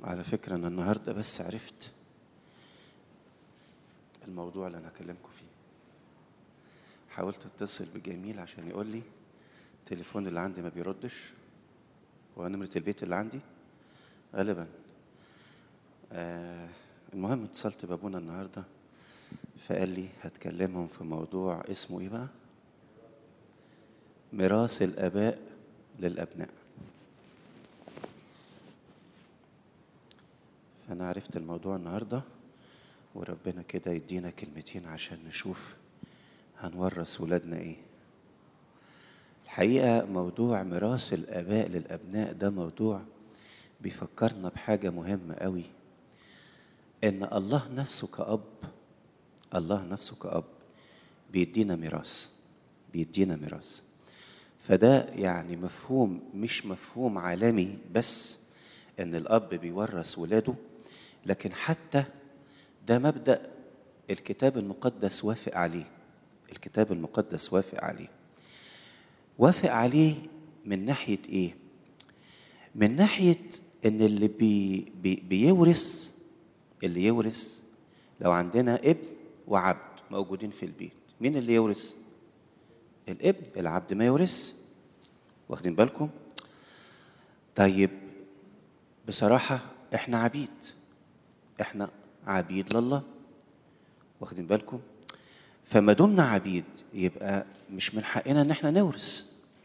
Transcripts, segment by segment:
على فكرة أنا النهاردة بس عرفت الموضوع اللي أنا هكلمكم فيه حاولت أتصل بجميل عشان يقول لي التليفون اللي عندي ما بيردش هو نمرة البيت اللي عندي غالبا آه المهم اتصلت بابونا النهارده فقال لي هتكلمهم في موضوع اسمه ايه بقى ميراث الاباء للابناء فانا عرفت الموضوع النهارده وربنا كده يدينا كلمتين عشان نشوف هنورث ولادنا ايه الحقيقه موضوع ميراث الاباء للابناء ده موضوع بيفكرنا بحاجه مهمه قوي ان الله نفسه كأب الله نفسه كأب بيدينا ميراث بيدينا ميراث فده يعني مفهوم مش مفهوم عالمي بس ان الاب بيورث ولاده لكن حتى ده مبدا الكتاب المقدس وافق عليه الكتاب المقدس وافق عليه وافق عليه من ناحيه ايه من ناحيه ان اللي بي بي بيورث اللي يورث لو عندنا ابن وعبد موجودين في البيت مين اللي يورث الابن العبد ما يورث واخدين بالكم طيب بصراحة احنا عبيد احنا عبيد لله واخدين بالكم فما دمنا عبيد يبقى مش من حقنا ان احنا نورث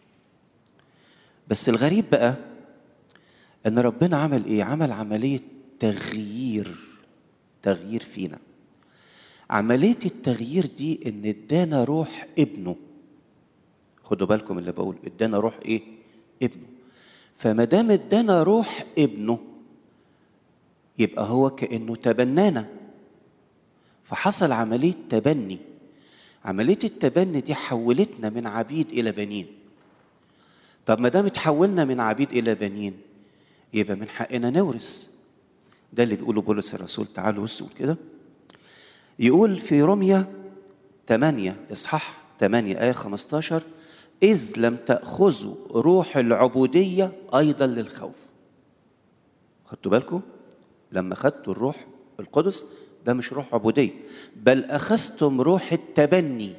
بس الغريب بقى ان ربنا عمل ايه عمل عملية تغيير تغيير فينا عملية التغيير دي ان ادانا روح ابنه خدوا بالكم اللي بقول ادانا روح ايه ابنه فما دام ادانا روح ابنه يبقى هو كانه تبنانا فحصل عمليه تبني عمليه التبني دي حولتنا من عبيد الى بنين طب ما دام اتحولنا من عبيد الى بنين يبقى من حقنا نورث ده اللي بيقوله بولس الرسول تعالوا بصوا كده يقول في رمية 8 اصحاح 8 آية 15 إذ لم تأخذوا روح العبودية أيضا للخوف خدتوا بالكم لما خدتوا الروح القدس ده مش روح عبودية بل أخذتم روح التبني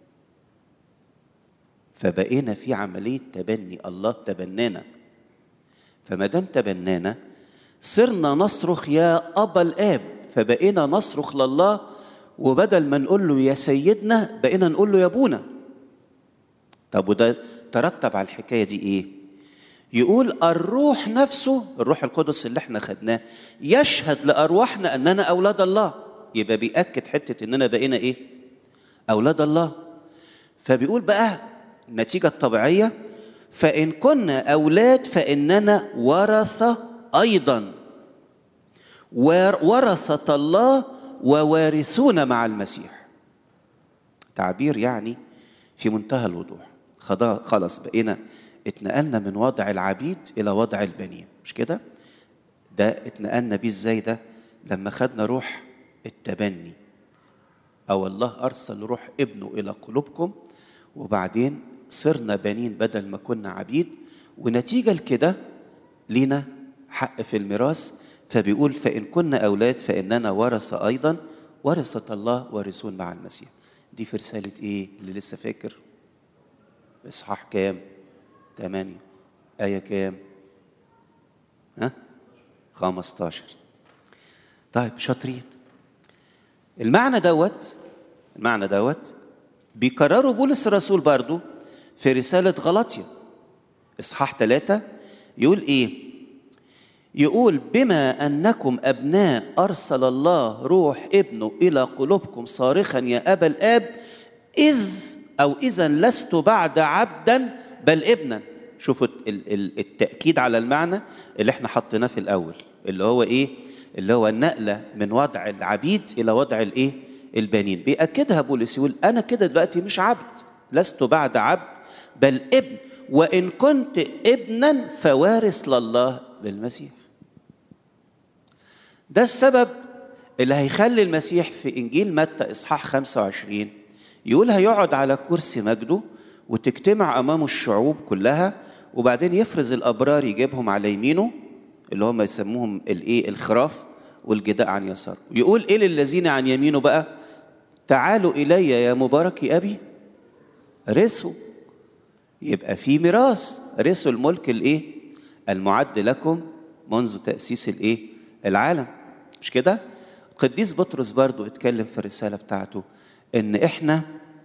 فبقينا في عملية تبني الله تبنانا فما دام تبنانا صرنا نصرخ يا أبا الآب فبقينا نصرخ لله وبدل ما نقول له يا سيدنا بقينا نقول له يا ابونا طب وده ترتب على الحكايه دي ايه يقول الروح نفسه الروح القدس اللي احنا خدناه يشهد لارواحنا اننا اولاد الله يبقى بياكد حته اننا بقينا ايه اولاد الله فبيقول بقى النتيجه الطبيعيه فان كنا اولاد فاننا ورثه ايضا ورثه الله ووارثون مع المسيح تعبير يعني في منتهى الوضوح خلاص بقينا اتنقلنا من وضع العبيد الى وضع البنين مش كده ده اتنقلنا بيه ازاي ده لما خدنا روح التبني او الله ارسل روح ابنه الى قلوبكم وبعدين صرنا بنين بدل ما كنا عبيد ونتيجه لكده لينا حق في الميراث فبيقول فإن كنا أولاد فإننا ورثة أيضا ورثة الله وارثون مع المسيح دي في رسالة إيه اللي لسه فاكر إصحاح كام ثمانية آية كام ها 15 طيب شاطرين المعنى دوت المعنى دوت بيكرروا بولس الرسول برضو في رسالة غلطية إصحاح ثلاثة يقول إيه يقول بما انكم ابناء ارسل الله روح ابنه الى قلوبكم صارخا يا ابا الاب اذ او اذا لست بعد عبدا بل ابنا شوفوا التاكيد على المعنى اللي احنا حطيناه في الاول اللي هو ايه اللي هو النقله من وضع العبيد الى وضع الايه البنين بياكدها بولس يقول انا كده دلوقتي مش عبد لست بعد عبد بل ابن وان كنت ابنا فوارث لله بالمسيح ده السبب اللي هيخلي المسيح في انجيل متى اصحاح 25 يقول هيقعد على كرسي مجده وتجتمع امامه الشعوب كلها وبعدين يفرز الابرار يجيبهم على يمينه اللي هم يسموهم الايه الخراف والجداء عن يسار يقول ايه للذين عن يمينه بقى تعالوا الي يا مبارك ابي رثوا يبقى في ميراث رثوا الملك الايه المعد لكم منذ تاسيس الايه العالم مش كده القديس بطرس برضو اتكلم في الرساله بتاعته ان احنا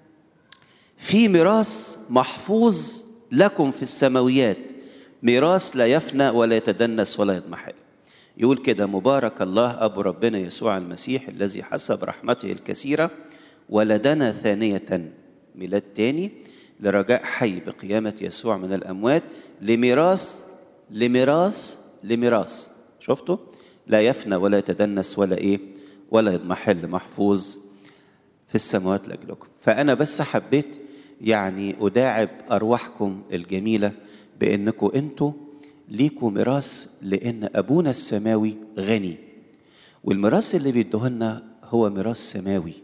في ميراث محفوظ لكم في السماويات ميراث لا يفنى ولا يتدنس ولا يضمحل يقول كده مبارك الله ابو ربنا يسوع المسيح الذي حسب رحمته الكثيره ولدنا ثانيه ميلاد تاني لرجاء حي بقيامه يسوع من الاموات لميراث لميراث لميراث شفتوا لا يفنى ولا يتدنس ولا ايه ولا يضمحل محفوظ في السماوات لاجلكم فانا بس حبيت يعني اداعب ارواحكم الجميله بانكم انتوا ليكوا ميراث لان ابونا السماوي غني والميراث اللي بيدوهنا هو ميراث سماوي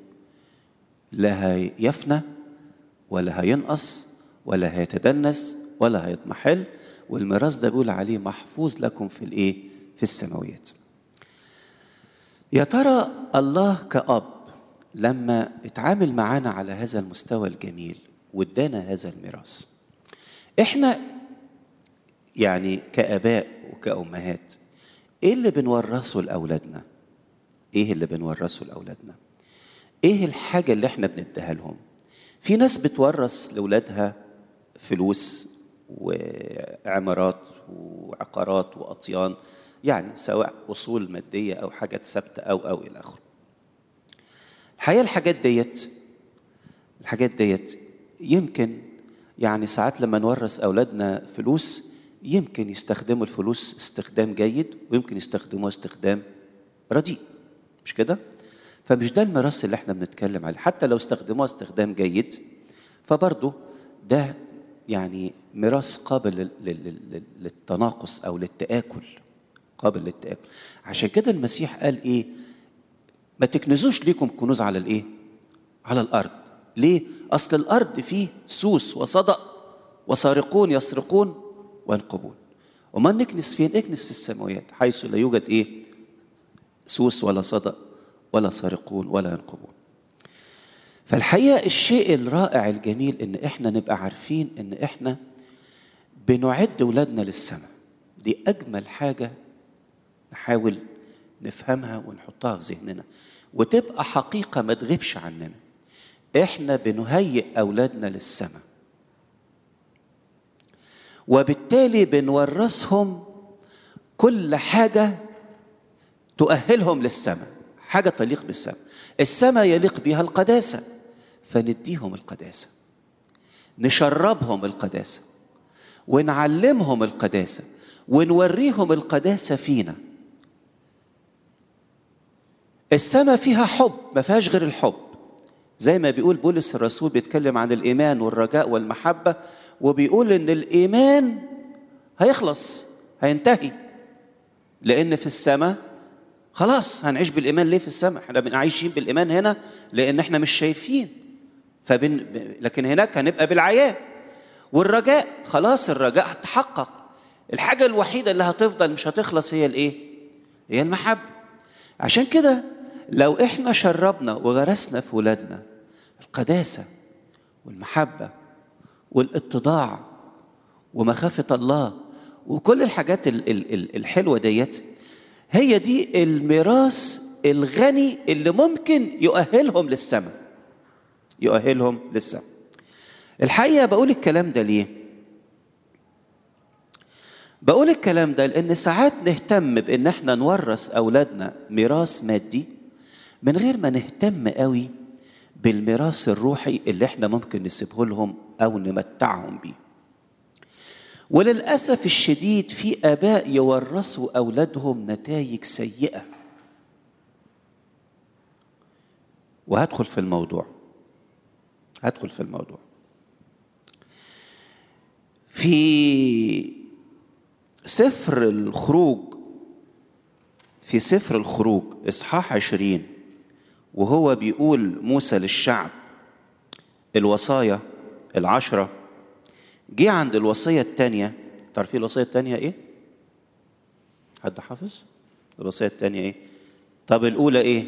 لا هيفنى ولا هينقص ولا هيتدنس ولا هيضمحل والميراث ده بيقول عليه محفوظ لكم في الايه في السماويات يا ترى الله كأب لما اتعامل معانا على هذا المستوى الجميل وادانا هذا الميراث احنا يعني كاباء وكامهات ايه اللي بنورثه لاولادنا ايه اللي بنورثه لاولادنا ايه الحاجه اللي احنا بنديها لهم في ناس بتورث لاولادها فلوس وعمارات وعقارات واطيان يعني سواء اصول ماديه او حاجات ثابته او او الى اخره الحقيقه الحاجات ديت الحاجات ديت يمكن يعني ساعات لما نورث اولادنا فلوس يمكن يستخدموا الفلوس استخدام جيد ويمكن يستخدموها استخدام رديء مش كده فمش ده الميراث اللي احنا بنتكلم عليه حتى لو استخدموها استخدام جيد فبرضه ده يعني ميراث قابل للتناقص او للتآكل قابل للتآكل عشان كده المسيح قال ايه ما تكنزوش ليكم كنوز على الايه على الارض ليه اصل الارض فيه سوس وصدأ وسارقون يسرقون وينقبون وما نكنس فين اكنس في السماوات حيث لا يوجد ايه سوس ولا صدأ ولا سارقون ولا ينقبون فالحقيقه الشيء الرائع الجميل ان احنا نبقى عارفين ان احنا بنعد ولادنا للسماء دي اجمل حاجه نحاول نفهمها ونحطها في ذهننا وتبقى حقيقه ما تغيبش عننا احنا بنهيئ اولادنا للسماء وبالتالي بنورثهم كل حاجه تؤهلهم للسماء حاجه تليق بالسماء السماء يليق بها القداسه فنديهم القداسه نشربهم القداسه ونعلمهم القداسه ونوريهم القداسه فينا السماء فيها حب ما فيهاش غير الحب زي ما بيقول بولس الرسول بيتكلم عن الايمان والرجاء والمحبه وبيقول ان الايمان هيخلص هينتهي لان في السماء خلاص هنعيش بالايمان ليه في السماء احنا عايشين بالايمان هنا لان احنا مش شايفين فبن... لكن هناك هنبقى بالعيان والرجاء خلاص الرجاء تحقق الحاجه الوحيده اللي هتفضل مش هتخلص هي الايه هي المحبه عشان كده لو احنا شربنا وغرسنا في ولادنا القداسه والمحبه والاتضاع ومخافه الله وكل الحاجات الحلوه ديت هي دي الميراث الغني اللي ممكن يؤهلهم للسماء يؤهلهم للسماء الحقيقه بقول الكلام ده ليه بقول الكلام ده لان ساعات نهتم بان احنا نورث اولادنا ميراث مادي من غير ما نهتم قوي بالميراث الروحي اللي احنا ممكن نسيبه لهم او نمتعهم بيه وللاسف الشديد في اباء يورثوا اولادهم نتائج سيئه وهدخل في الموضوع هدخل في الموضوع في سفر الخروج في سفر الخروج اصحاح عشرين وهو بيقول موسى للشعب الوصايا العشرة جه عند الوصية الثانية تعرفين الوصية الثانية ايه؟ حد حافظ الوصيه الثانيه ايه طب الاولى ايه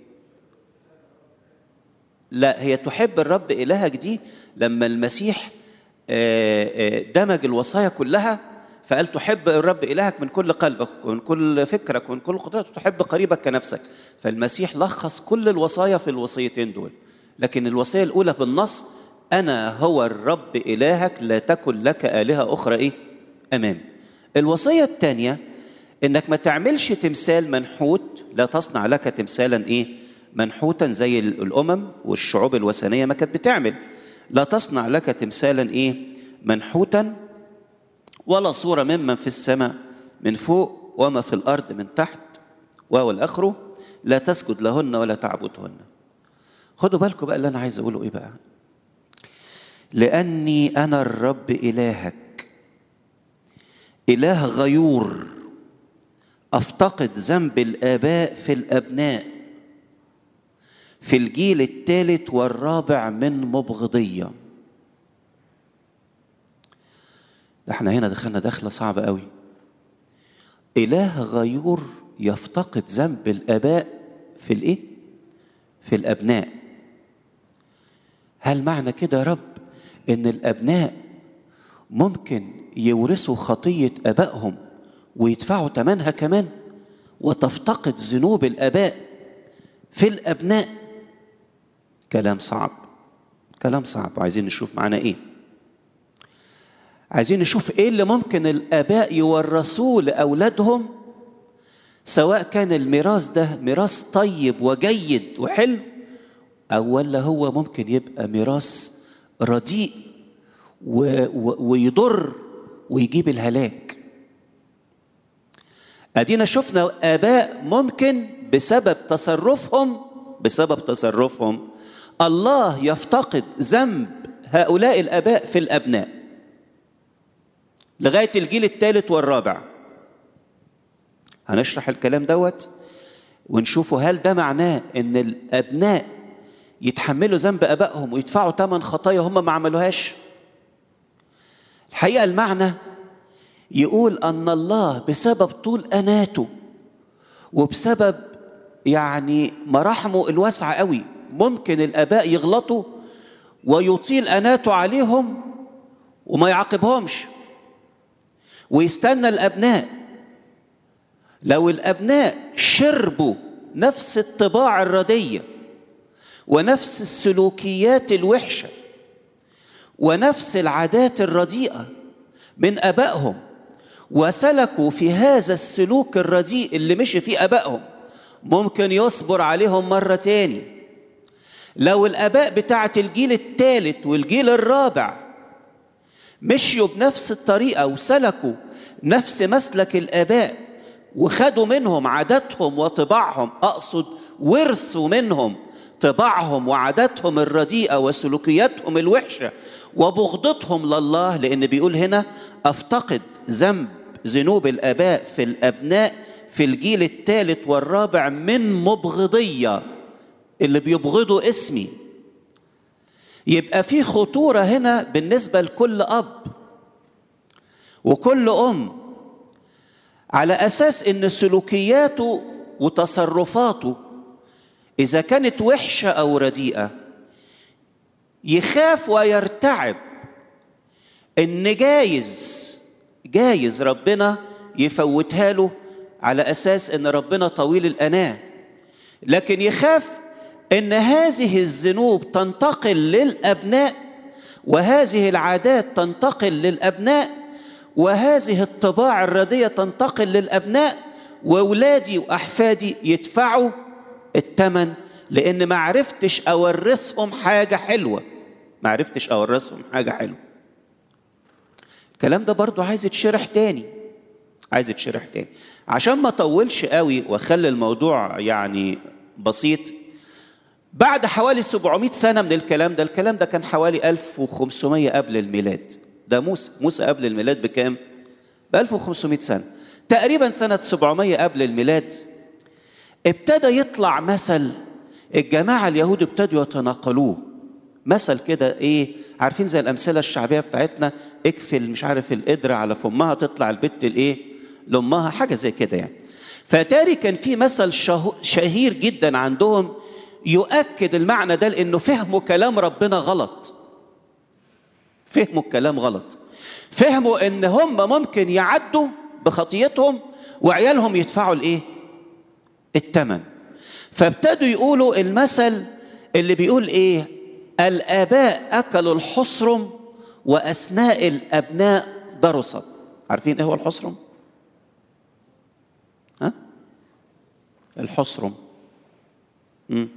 لا هي تحب الرب الهك دي لما المسيح دمج الوصايا كلها فقال تحب الرب الهك من كل قلبك ومن كل فكرك ومن كل قدرتك وتحب قريبك كنفسك فالمسيح لخص كل الوصايا في الوصيتين دول لكن الوصيه الاولى بالنص انا هو الرب الهك لا تكن لك الهه اخرى ايه امامي الوصيه الثانيه انك ما تعملش تمثال منحوت لا تصنع لك تمثالا ايه منحوتا زي الامم والشعوب الوثنيه ما كانت بتعمل لا تصنع لك تمثالا ايه منحوتا ولا صوره ممن في السماء من فوق وما في الارض من تحت وهو الاخره لا تسجد لهن ولا تعبدهن خدوا بالكم بقى اللي انا عايز اقوله ايه بقى لاني انا الرب الهك اله غيور افتقد ذنب الاباء في الابناء في الجيل الثالث والرابع من مبغضيه ده احنا هنا دخلنا دخله صعبه قوي اله غيور يفتقد ذنب الاباء في الايه في الابناء هل معنى كده يا رب ان الابناء ممكن يورثوا خطيه ابائهم ويدفعوا ثمنها كمان وتفتقد ذنوب الاباء في الابناء كلام صعب كلام صعب وعايزين نشوف معانا ايه عايزين نشوف ايه اللي ممكن الاباء يورثوه لاولادهم سواء كان الميراث ده ميراث طيب وجيد وحلو او ولا هو ممكن يبقى ميراث رديء و... و... ويضر ويجيب الهلاك ادينا شفنا اباء ممكن بسبب تصرفهم بسبب تصرفهم الله يفتقد ذنب هؤلاء الاباء في الابناء لغايه الجيل الثالث والرابع هنشرح الكلام دوت ونشوفه هل ده معناه ان الابناء يتحملوا ذنب ابائهم ويدفعوا ثمن خطايا هم ما عملوهاش الحقيقه المعنى يقول ان الله بسبب طول اناته وبسبب يعني مراحمه الواسعه قوي ممكن الاباء يغلطوا ويطيل اناته عليهم وما يعاقبهمش ويستنى الابناء لو الابناء شربوا نفس الطباع الرديه ونفس السلوكيات الوحشه ونفس العادات الرديئه من ابائهم وسلكوا في هذا السلوك الرديء اللي مشي فيه ابائهم ممكن يصبر عليهم مره تاني لو الاباء بتاعه الجيل الثالث والجيل الرابع مشيوا بنفس الطريقه وسلكوا نفس مسلك الاباء وخدوا منهم عاداتهم وطباعهم اقصد ورثوا منهم طباعهم وعاداتهم الرديئه وسلوكياتهم الوحشه وبغضتهم لله لان بيقول هنا افتقد ذنب ذنوب الاباء في الابناء في الجيل الثالث والرابع من مبغضيه اللي بيبغضوا اسمي يبقى في خطوره هنا بالنسبه لكل اب وكل ام على اساس ان سلوكياته وتصرفاته اذا كانت وحشه او رديئه يخاف ويرتعب ان جايز جايز ربنا يفوتها له على اساس ان ربنا طويل الاناه لكن يخاف ان هذه الذنوب تنتقل للابناء وهذه العادات تنتقل للابناء وهذه الطباع الرديه تنتقل للابناء واولادي واحفادي يدفعوا الثمن لان ما عرفتش اورثهم حاجه حلوه ما عرفتش اورثهم حاجه حلوه الكلام ده برضو عايز يتشرح تاني عايز يتشرح تاني عشان ما اطولش قوي واخلي الموضوع يعني بسيط بعد حوالي 700 سنه من الكلام ده الكلام ده كان حوالي 1500 قبل الميلاد ده موسى موسى قبل الميلاد بكام ب 1500 سنه تقريبا سنه 700 قبل الميلاد ابتدى يطلع مثل الجماعه اليهود ابتدوا يتناقلوه مثل كده ايه عارفين زي الامثله الشعبيه بتاعتنا اكفل مش عارف القدر على فمها تطلع البت الايه لامها حاجه زي كده يعني فتاري كان في مثل شه- شهير جدا عندهم يؤكد المعنى ده لانه فهموا كلام ربنا غلط فهموا الكلام غلط فهموا ان هم ممكن يعدوا بخطيتهم وعيالهم يدفعوا الايه الثمن فابتدوا يقولوا المثل اللي بيقول ايه الاباء اكلوا الحصرم واثناء الابناء درست عارفين ايه هو الحصرم ها الحصرم مم.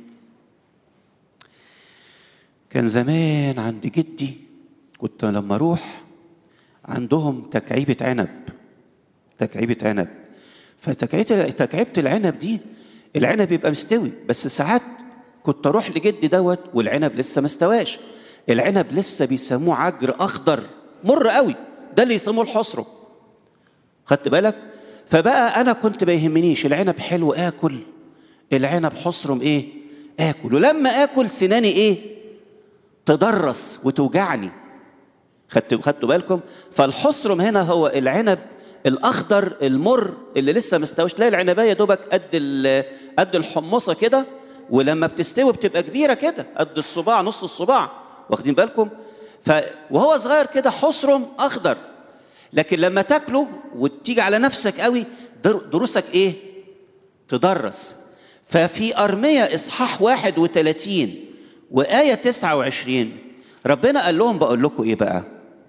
كان زمان عند جدي كنت لما اروح عندهم تكعيبة عنب تكعيبة عنب فتكعيبة تكعيبة العنب دي العنب يبقى مستوي بس ساعات كنت اروح لجدي دوت والعنب لسه ما استواش العنب لسه بيسموه عجر اخضر مر قوي ده اللي يسموه الحصرم خدت بالك فبقى انا كنت ما يهمنيش العنب حلو اكل العنب حصرم ايه اكل ولما اكل سناني ايه تدرس وتوجعني خدتوا خدتوا بالكم فالحصرم هنا هو العنب الاخضر المر اللي لسه ما استويش تلاقي العنبايه دوبك قد ال- قد الحمصه كده ولما بتستوي بتبقى كبيره كده قد الصباع نص الصباع واخدين بالكم ف وهو صغير كده حصرم اخضر لكن لما تاكله وتيجي على نفسك قوي در- دروسك ايه تدرس ففي أرمية إصحاح 31 وآية 29 ربنا قال لهم بقول لكم إيه بقى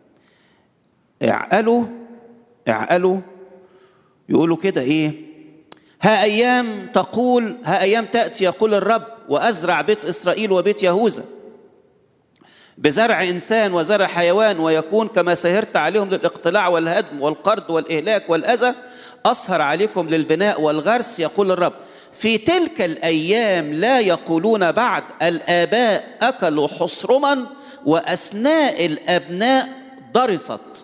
اعقلوا اعقلوا يقولوا كده إيه ها أيام تقول ها أيام تأتي يقول الرب وأزرع بيت إسرائيل وبيت يهوذا بزرع إنسان وزرع حيوان ويكون كما سهرت عليهم للاقتلاع والهدم والقرض والإهلاك والأذى أسهر عليكم للبناء والغرس يقول الرب في تلك الأيام لا يقولون بعد الآباء أكلوا حصرما وأثناء الأبناء ضرست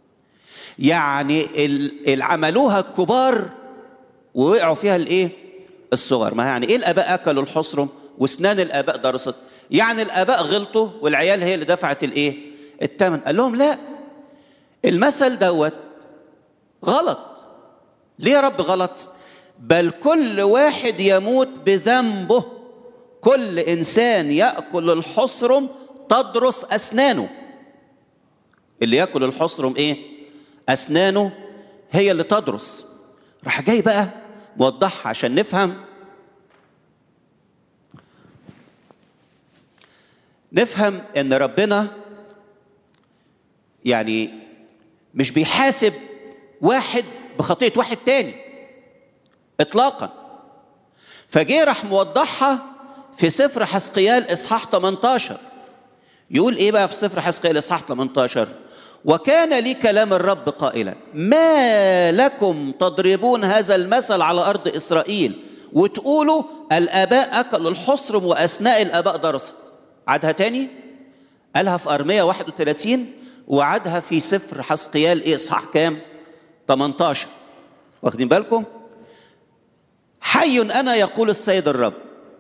يعني ال- ال- عملوها الكبار ووقعوا فيها الايه الصغر ما يعني ايه الاباء اكلوا الحصرم واسنان الاباء درست يعني الاباء غلطوا والعيال هي اللي دفعت الايه الثمن قال لهم لا المثل دوت غلط ليه يا رب غلط بل كل واحد يموت بذنبه كل انسان ياكل الحصرم تدرس اسنانه اللي ياكل الحصرم ايه اسنانه هي اللي تدرس راح جاي بقى موضحها عشان نفهم نفهم ان ربنا يعني مش بيحاسب واحد بخطية واحد تاني اطلاقا فجه راح موضحها في سفر حسقيال اصحاح 18 يقول ايه بقى في سفر حسقيال اصحاح 18 وكان لي كلام الرب قائلا ما لكم تضربون هذا المثل على ارض اسرائيل وتقولوا الاباء اكلوا الحصرم واثناء الاباء درست عادها تاني قالها في ارميه 31 وعادها في سفر حسقيال ايه اصحاح كام 18 واخدين بالكم حي انا يقول السيد الرب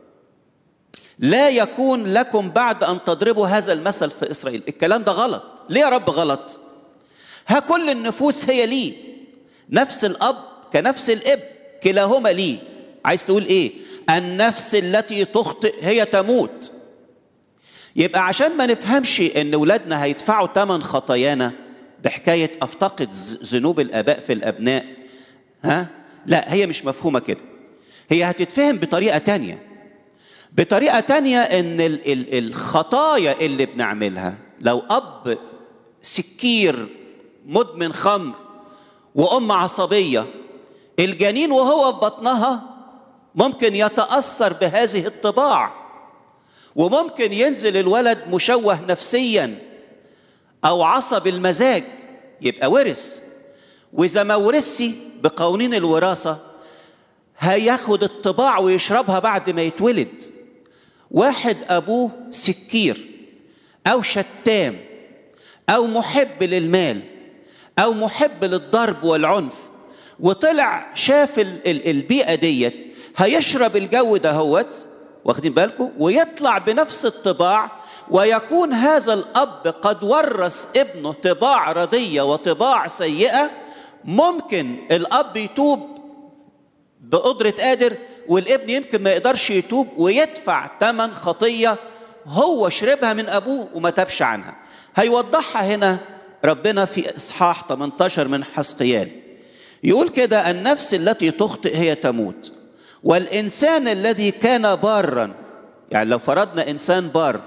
لا يكون لكم بعد ان تضربوا هذا المثل في اسرائيل الكلام ده غلط ليه يا رب غلط ها كل النفوس هي لي نفس الاب كنفس الاب كلاهما لي عايز تقول ايه النفس التي تخطئ هي تموت يبقى عشان ما نفهمش ان ولادنا هيدفعوا ثمن خطايانا بحكايه افتقد ز- ذنوب الاباء في الابناء ها لا هي مش مفهومه كده هي هتتفهم بطريقه تانية بطريقه تانية ان ال- ال- الخطايا اللي بنعملها لو اب سكير مدمن خمر وام عصبيه الجنين وهو في بطنها ممكن يتاثر بهذه الطباع وممكن ينزل الولد مشوه نفسيا او عصب المزاج يبقى ورث واذا ما ورثش بقوانين الوراثه هياخد الطباع ويشربها بعد ما يتولد واحد ابوه سكير او شتام او محب للمال او محب للضرب والعنف وطلع شاف ال- ال- البيئه ديت هيشرب الجو دهوت واخدين بالكم ويطلع بنفس الطباع ويكون هذا الاب قد ورث ابنه طباع رديه وطباع سيئه ممكن الاب يتوب بقدره قادر والابن يمكن ما يقدرش يتوب ويدفع ثمن خطيه هو شربها من ابوه وما تابش عنها هيوضحها هنا ربنا في اصحاح 18 من حسقيال يقول كده النفس التي تخطئ هي تموت والانسان الذي كان بارا يعني لو فرضنا انسان بار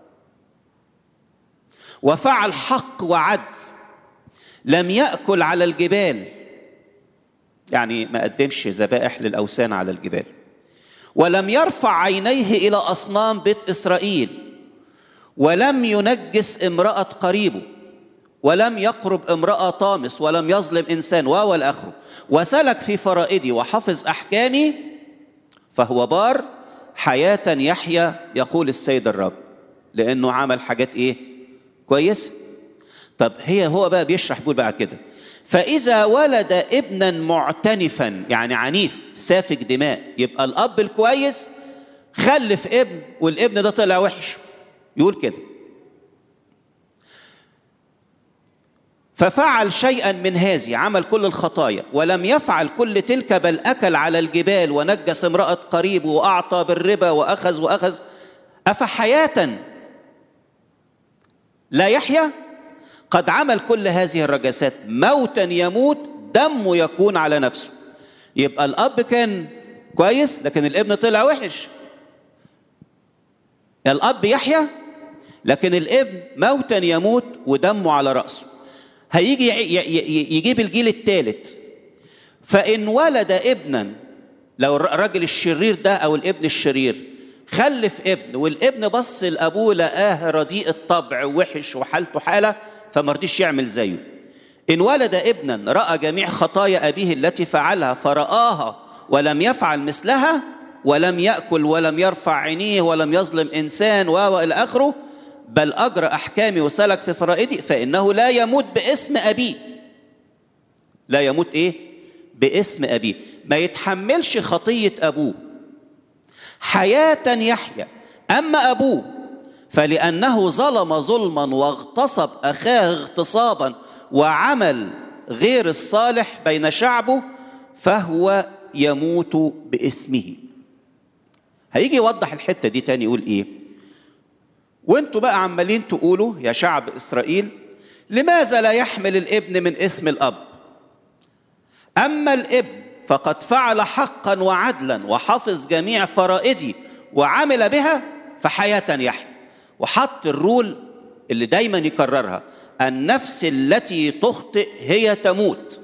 وفعل حق وعدل لم ياكل على الجبال يعني ما قدمش ذبائح للاوثان على الجبال ولم يرفع عينيه الى اصنام بيت اسرائيل ولم ينجس امراه قريبه ولم يقرب امراه طامس ولم يظلم انسان واو الاخر وسلك في فرائدي وحفظ احكامي فهو بار حياه يحيا يقول السيد الرب لانه عمل حاجات ايه كويس طب هي هو بقى بيشرح بيقول بقى كده فإذا ولد ابنا معتنفا يعني عنيف سافك دماء يبقى الأب الكويس خلف ابن والابن ده طلع وحش يقول كده ففعل شيئا من هذه عمل كل الخطايا ولم يفعل كل تلك بل أكل على الجبال ونجس امرأة قريبه وأعطى بالربا وأخذ وأخذ أفحياة لا يحيا قد عمل كل هذه الرجسات موتا يموت دمه يكون على نفسه يبقى الاب كان كويس لكن الابن طلع وحش الاب يحيا لكن الابن موتا يموت ودمه على راسه هيجي يجيب الجيل الثالث فان ولد ابنا لو الراجل الشرير ده او الابن الشرير خلف ابن والابن بص لابوه لقاه رديء الطبع وحش وحالته حاله فما رضيش يعمل زيه إن ولد ابنا رأى جميع خطايا أبيه التي فعلها فرآها ولم يفعل مثلها ولم يأكل ولم يرفع عينيه ولم يظلم إنسان و إلى آخره بل أجرى أحكامي وسلك في فرائدي فإنه لا يموت باسم أبيه لا يموت إيه؟ باسم أبيه ما يتحملش خطية أبوه حياة يحيا أما أبوه فلأنه ظلم ظلما واغتصب أخاه اغتصابا وعمل غير الصالح بين شعبه فهو يموت بإثمه هيجي يوضح الحتة دي تاني يقول إيه وانتوا بقى عمالين تقولوا يا شعب إسرائيل لماذا لا يحمل الابن من اسم الأب أما الابن فقد فعل حقا وعدلا وحفظ جميع فرائدي وعمل بها فحياة يحيى وحط الرول اللي دايما يكررها النفس التي تخطئ هي تموت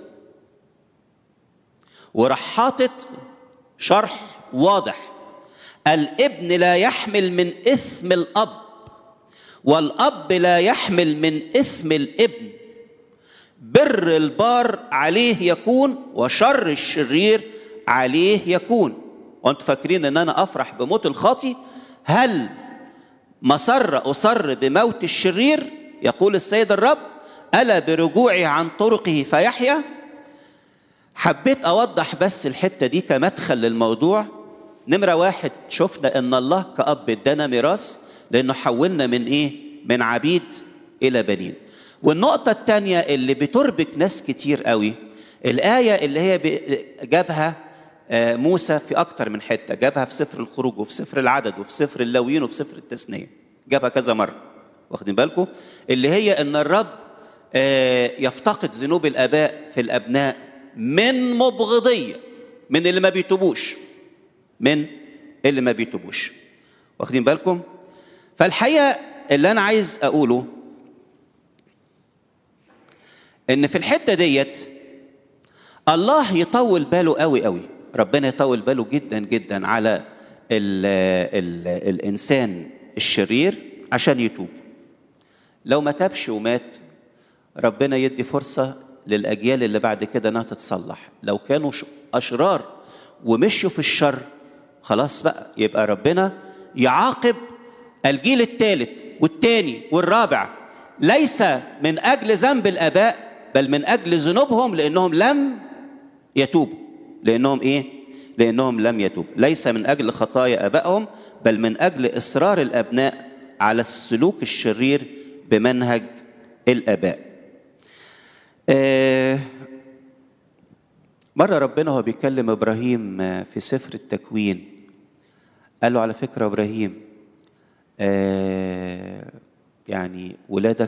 وراح حاطط شرح واضح الابن لا يحمل من اثم الاب والاب لا يحمل من اثم الابن بر البار عليه يكون وشر الشرير عليه يكون وانتم فاكرين ان انا افرح بموت الخاطي هل مسر أصر بموت الشرير يقول السيد الرب ألا برجوعه عن طرقه فيحيا حبيت أوضح بس الحتة دي كمدخل للموضوع نمرة واحد شفنا أن الله كأب ادانا ميراث لأنه حولنا من إيه؟ من عبيد إلى بنين والنقطة الثانية اللي بتربك ناس كتير قوي الآية اللي هي جابها موسى في أكتر من حتة جابها في سفر الخروج وفي سفر العدد وفي سفر اللاويين وفي سفر التثنية جابها كذا مرة واخدين بالكم اللي هي أن الرب يفتقد ذنوب الآباء في الأبناء من مبغضية من اللي ما بيتوبوش من اللي ما بيتوبوش واخدين بالكم فالحقيقة اللي أنا عايز أقوله إن في الحتة ديت الله يطول باله قوي قوي ربنا يطول باله جدا جدا على ال ال الانسان الشرير عشان يتوب لو ما تابش ومات ربنا يدي فرصه للاجيال اللي بعد كده انها تتصلح لو كانوا اشرار ومشوا في الشر خلاص بقى يبقى ربنا يعاقب الجيل الثالث والثاني والرابع ليس من اجل ذنب الاباء بل من اجل ذنوبهم لانهم لم يتوبوا لانهم ايه لانهم لم يتوبوا ليس من اجل خطايا ابائهم بل من اجل اصرار الابناء على السلوك الشرير بمنهج الاباء آه مرة ربنا هو بيكلم إبراهيم في سفر التكوين قال له على فكرة إبراهيم آه يعني ولادك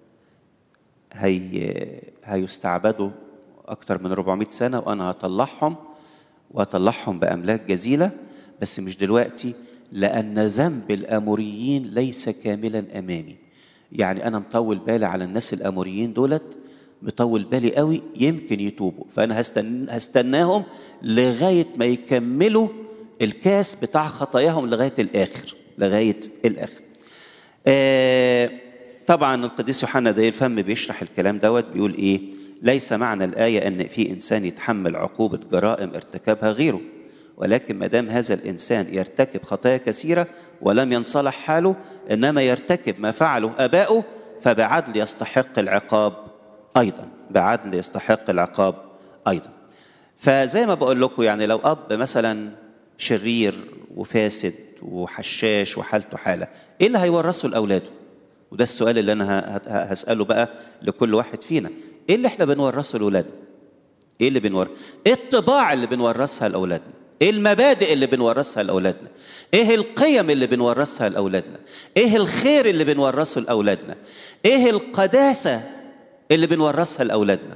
هي هيستعبدوا أكتر من 400 سنة وأنا هطلعهم وهطلعهم بأملاك جزيلة بس مش دلوقتي لأن ذنب الأموريين ليس كاملا أمامي يعني أنا مطول بالي على الناس الأموريين دولت مطول بالي قوي يمكن يتوبوا فأنا هستن... هستناهم لغاية ما يكملوا الكاس بتاع خطاياهم لغاية الآخر لغاية الآخر آه طبعا القديس يوحنا ده الفم بيشرح الكلام دوت بيقول ايه ليس معنى الآية أن في إنسان يتحمل عقوبة جرائم ارتكبها غيره ولكن ما دام هذا الإنسان يرتكب خطايا كثيرة ولم ينصلح حاله إنما يرتكب ما فعله آباؤه فبعدل يستحق العقاب أيضا بعدل يستحق العقاب أيضا فزي ما بقول لكم يعني لو أب مثلا شرير وفاسد وحشاش وحالته حالة إيه اللي هيورثه لأولاده وده السؤال اللي أنا هسأله بقى لكل واحد فينا إيه اللي إحنا بنورثه لأولادنا إيه اللي بنورث إيه الطباع اللي بنورثها لأولادنا ايه المبادئ اللي بنورثها لاولادنا ايه القيم اللي بنورثها لاولادنا ايه الخير اللي بنورثه لاولادنا ايه القداسه اللي بنورثها لاولادنا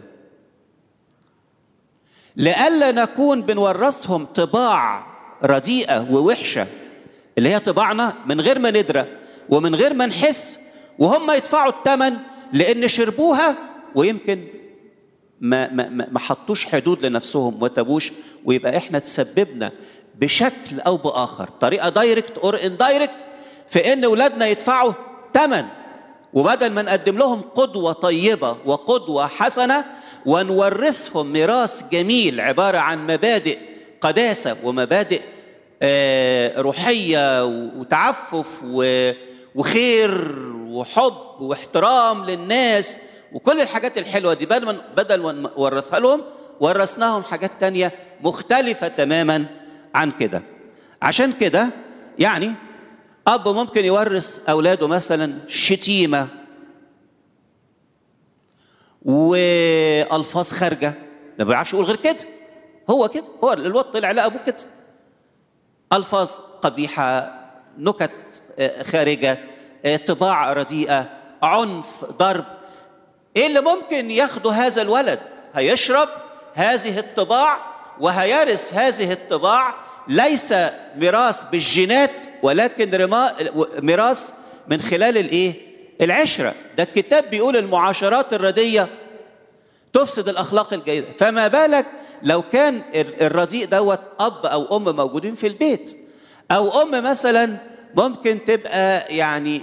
لئلا نكون بنورثهم طباع رديئه ووحشه اللي هي طباعنا من غير ما ندرى ومن غير ما نحس وهم يدفعوا الثمن لان شربوها ويمكن ما ما ما حطوش حدود لنفسهم وتابوش ويبقى احنا تسببنا بشكل او باخر طريقه دايركت اور اندايركت في ان اولادنا يدفعوا ثمن وبدل ما نقدم لهم قدوه طيبه وقدوه حسنه ونورثهم ميراث جميل عباره عن مبادئ قداسه ومبادئ روحيه وتعفف وخير وحب واحترام للناس وكل الحاجات الحلوه دي بدل بدل ما نورثها لهم ورثناهم حاجات تانية مختلفه تماما عن كده عشان كده يعني اب ممكن يورث اولاده مثلا شتيمه والفاظ خارجه ما بيعرفش يقول غير كده هو كده هو الواد طلع لابوه كده الفاظ قبيحه نكت خارجه طباع رديئه عنف ضرب ايه اللي ممكن ياخده هذا الولد هيشرب هذه الطباع وهيرث هذه الطباع ليس ميراث بالجينات ولكن ميراث من خلال الايه العشره ده الكتاب بيقول المعاشرات الرديه تفسد الاخلاق الجيده فما بالك لو كان الرديء دوت اب او ام موجودين في البيت او ام مثلا ممكن تبقى يعني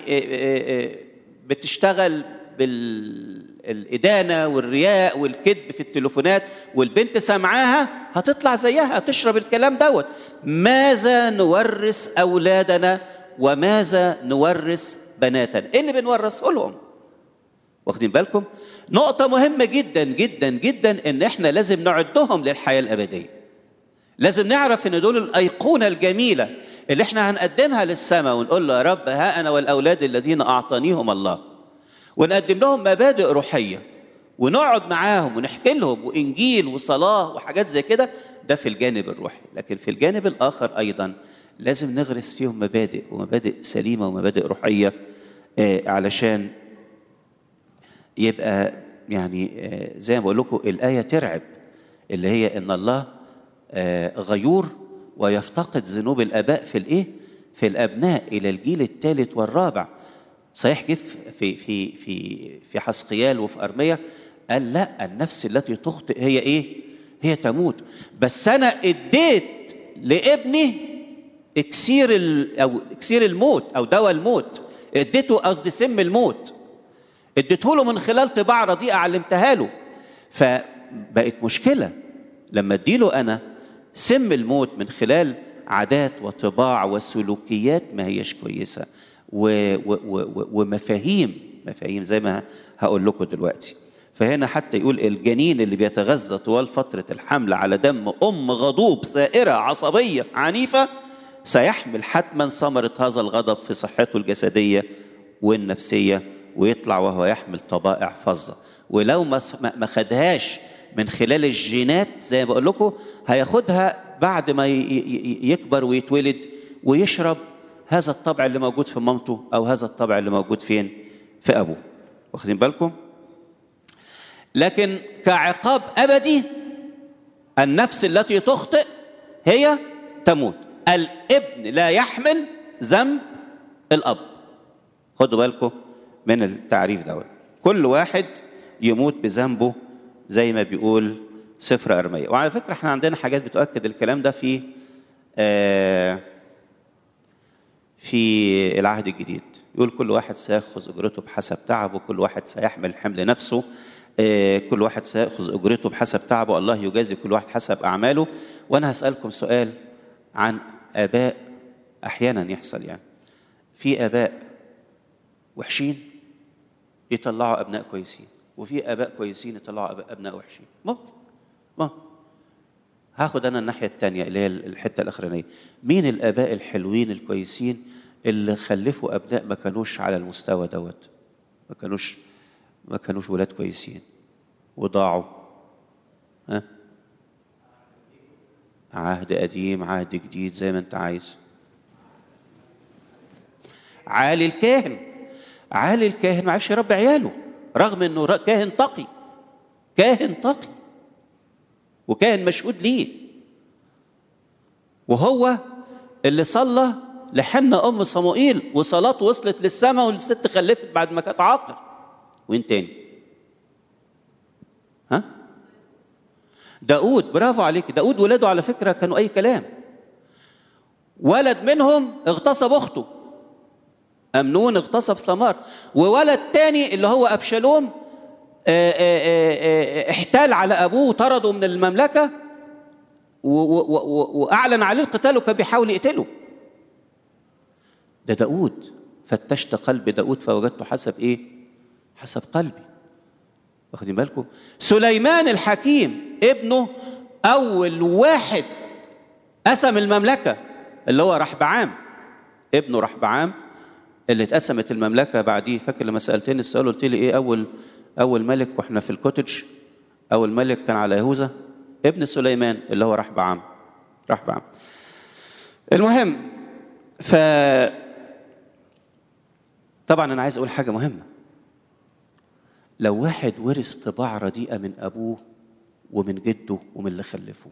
بتشتغل بالإدانة والرياء والكذب في التليفونات والبنت سامعاها هتطلع زيها هتشرب الكلام دوت ماذا نورث أولادنا وماذا نورث بناتنا إيه اللي بنورثه لهم واخدين بالكم نقطة مهمة جدا جدا جدا إن إحنا لازم نعدهم للحياة الأبدية لازم نعرف إن دول الأيقونة الجميلة اللي إحنا هنقدمها للسماء ونقول له يا رب ها أنا والأولاد الذين أعطانيهم الله ونقدم لهم مبادئ روحيه ونقعد معاهم ونحكي لهم وانجيل وصلاه وحاجات زي كده ده في الجانب الروحي لكن في الجانب الاخر ايضا لازم نغرس فيهم مبادئ ومبادئ سليمه ومبادئ روحيه آه علشان يبقى يعني آه زي ما بقول لكم الايه ترعب اللي هي ان الله آه غيور ويفتقد ذنوب الاباء في الايه في الابناء الى الجيل الثالث والرابع صحيح جه في في في في حسقيال وفي ارميه قال لا النفس التي تخطئ هي ايه؟ هي تموت بس انا اديت لابني اكسير او اكسير الموت او دواء الموت اديته قصدي سم الموت اديته له من خلال طباع رديئه علمتها له فبقت مشكله لما اديله انا سم الموت من خلال عادات وطباع وسلوكيات ما هيش كويسه و و و ومفاهيم مفاهيم زي ما هقول لكم دلوقتي فهنا حتى يقول الجنين اللي بيتغذى طوال فترة الحمل على دم أم غضوب سائرة عصبية عنيفة سيحمل حتما ثمرة هذا الغضب في صحته الجسدية والنفسية ويطلع وهو يحمل طبائع فظة ولو ما خدهاش من خلال الجينات زي ما بقول لكم هياخدها بعد ما ي- ي- يكبر ويتولد ويشرب هذا الطبع اللي موجود في مامته او هذا الطبع اللي موجود فين في ابوه واخدين بالكم لكن كعقاب ابدي النفس التي تخطئ هي تموت الابن لا يحمل ذنب الاب خدوا بالكم من التعريف دوت كل واحد يموت بذنبه زي ما بيقول سفر ارميه وعلى فكره احنا عندنا حاجات بتؤكد الكلام ده في آه في العهد الجديد يقول كل واحد سيأخذ أجرته بحسب تعبه كل واحد سيحمل حمل نفسه آه، كل واحد سيأخذ أجرته بحسب تعبه الله يجازي كل واحد حسب أعماله وأنا هسألكم سؤال عن آباء أحيانا يحصل يعني في آباء وحشين يطلعوا أبناء كويسين وفي آباء كويسين يطلعوا أب- أبناء وحشين ممكن ممكن هاخد انا الناحيه الثانيه اللي هي الحته الاخرانيه مين الاباء الحلوين الكويسين اللي خلفوا ابناء ما كانوش على المستوى دوت ما كانوش ما كانوش ولاد كويسين وضاعوا ها عهد قديم عهد جديد زي ما انت عايز عالي الكاهن عالي الكاهن ما عرفش يربي عياله رغم انه ر- كاهن تقي كاهن تقي وكان مشهود ليه وهو اللي صلى لحنا ام صموئيل وصلاته وصلت للسماء والست خلفت بعد ما كانت عاقر وين تاني ها داود برافو عليك داود ولاده على فكره كانوا اي كلام ولد منهم اغتصب اخته امنون اغتصب ثمار وولد تاني اللي هو ابشالوم آه، آه، آه، آه، احتال على ابوه وطرده من المملكه و- و- و- واعلن عليه القتال وكان بيحاول يقتله ده داود فتشت قلب داود فوجدته حسب ايه حسب قلبي واخدين بالكم سليمان الحكيم ابنه اول واحد قسم المملكه اللي هو رحبعام ابنه رحبعام اللي اتقسمت المملكه بعديه فاكر لما سالتني السؤال قلت لي ايه اول اول ملك واحنا في الكوتج اول ملك كان على يهوذا ابن سليمان اللي هو رحبعام رحبعام المهم ف طبعا انا عايز اقول حاجه مهمه لو واحد ورث طباع رديئه من ابوه ومن جده ومن اللي خلفه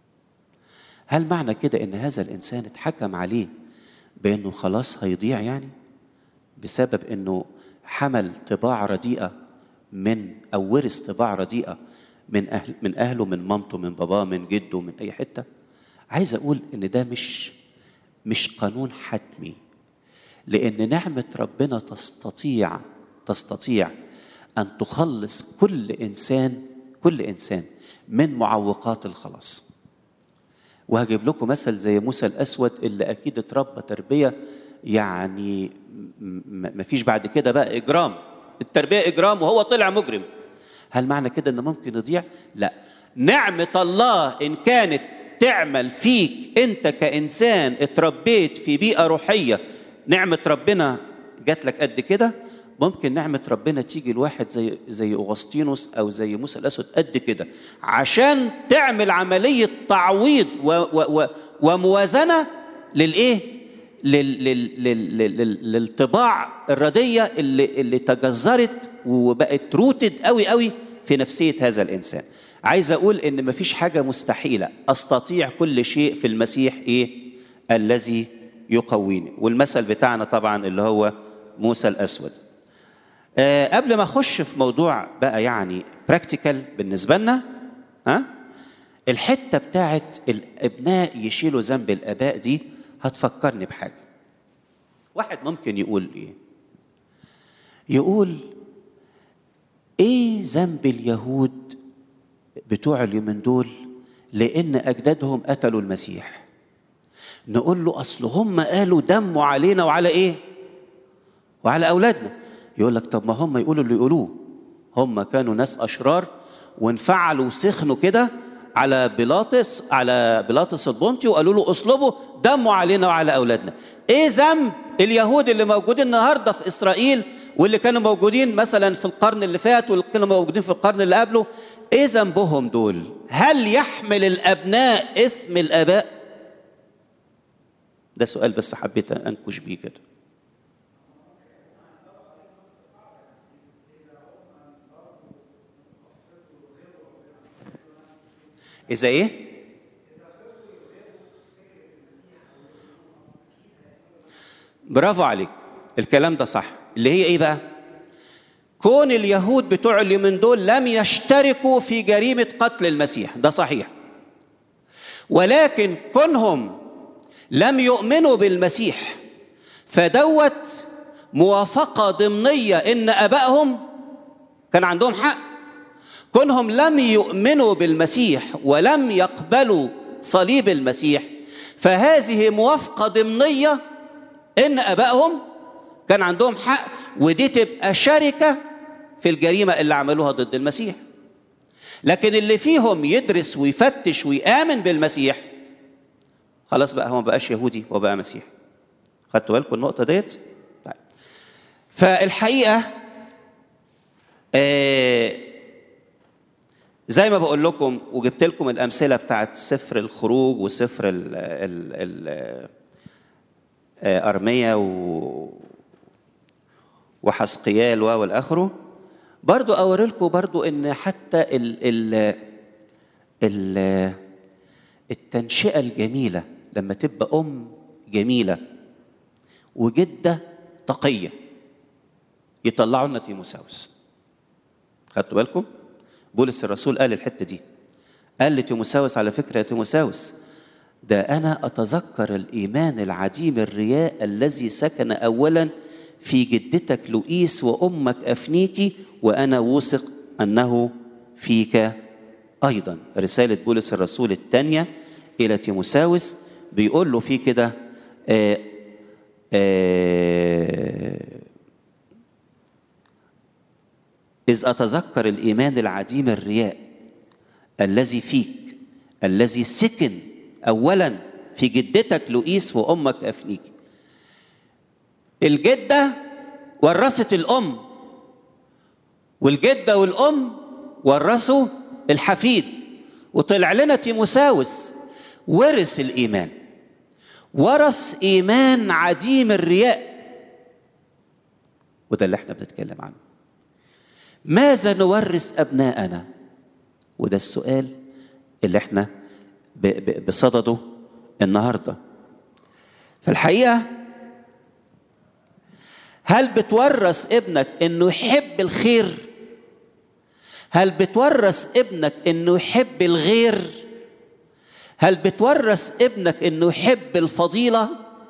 هل معنى كده ان هذا الانسان اتحكم عليه بانه خلاص هيضيع يعني بسبب انه حمل طباع رديئه من او ورث طباع رديئه من اهل من اهله من مامته من باباه من جده من اي حته عايز اقول ان ده مش مش قانون حتمي لان نعمه ربنا تستطيع تستطيع ان تخلص كل انسان كل انسان من معوقات الخلاص وهجيب لكم مثل زي موسى الاسود اللي اكيد اتربى تربيه يعني ما فيش بعد كده بقى اجرام التربيه اجرام وهو طلع مجرم هل معنى كده ان ممكن يضيع لا نعمه الله ان كانت تعمل فيك انت كانسان اتربيت في بيئه روحيه نعمه ربنا جات لك قد كده ممكن نعمة ربنا تيجي لواحد زي زي أغسطينوس أو زي موسى الأسود قد كده عشان تعمل عملية تعويض و و و وموازنة للإيه؟ لل لل لل لل للطباع الردية اللي اللي تجذرت وبقت روتد قوي قوي في نفسية هذا الإنسان. عايز أقول إن مفيش حاجة مستحيلة، أستطيع كل شيء في المسيح إيه؟ الذي يقويني، والمثل بتاعنا طبعا اللي هو موسى الأسود. أه قبل ما اخش في موضوع بقى يعني براكتيكال بالنسبه لنا ها الحته بتاعت الابناء يشيلوا ذنب الاباء دي هتفكرني بحاجه واحد ممكن يقول ايه يقول ايه ذنب اليهود بتوع اليومين دول لان اجدادهم قتلوا المسيح نقول له اصل هم قالوا دموا علينا وعلى ايه وعلى اولادنا يقول لك طب ما هم يقولوا اللي يقولوه هم كانوا ناس اشرار وانفعلوا وسخنوا كده على بيلاطس على بيلاطس البنطي وقالوا له اصلبوا دموا علينا وعلى اولادنا ايه ذنب اليهود اللي موجودين النهارده في اسرائيل واللي كانوا موجودين مثلا في القرن اللي فات واللي كانوا موجودين في القرن اللي قبله ايه ذنبهم دول هل يحمل الابناء اسم الاباء ده سؤال بس حبيت انكش بيه كده اذا ايه برافو عليك الكلام ده صح اللي هي ايه بقى كون اليهود بتوع اليومين دول لم يشتركوا في جريمة قتل المسيح ده صحيح ولكن كونهم لم يؤمنوا بالمسيح فدوت موافقة ضمنية إن أبائهم كان عندهم حق كونهم لم يؤمنوا بالمسيح ولم يقبلوا صليب المسيح فهذه موافقة ضمنية إن أبائهم كان عندهم حق ودي تبقى شركة في الجريمة اللي عملوها ضد المسيح لكن اللي فيهم يدرس ويفتش ويآمن بالمسيح خلاص بقى هو ما بقاش يهودي وبقى مسيح خدتوا بالكم النقطة ديت؟ طيب. فالحقيقة آه زي ما بقول لكم وجبت لكم الأمثلة بتاعت سفر الخروج وسفر ال ال ال أرمية و وحسقيال والآخره برضو أوري لكم برضو إن حتى ال ال ال التنشئة الجميلة لما تبقى أم جميلة وجدة تقية يطلعوا لنا تيموساوس خدتوا بالكم؟ بولس الرسول قال الحتة دي قال لتيموساوس على فكرة يا تيموساوس ده أنا أتذكر الإيمان العديم الرياء الذي سكن أولا في جدتك لؤيس وأمك أفنيكي وأنا واثق أنه فيك أيضا رسالة بولس الرسول الثانية إلى تيموساوس بيقول له في كده آه آه إذ أتذكر الإيمان العديم الرياء الذي فيك الذي سكن أولا في جدتك لؤيس وأمك أفنيك الجدة ورثت الأم والجدة والأم ورثوا الحفيد وطلع لنا تيموساوس ورث الإيمان ورث إيمان عديم الرياء وده اللي احنا بنتكلم عنه ماذا نورث أبناءنا وده السؤال اللي احنا بصدده النهارده فالحقيقه هل بتورث ابنك انه يحب الخير هل بتورث ابنك انه يحب الغير هل بتورث ابنك انه يحب الفضيله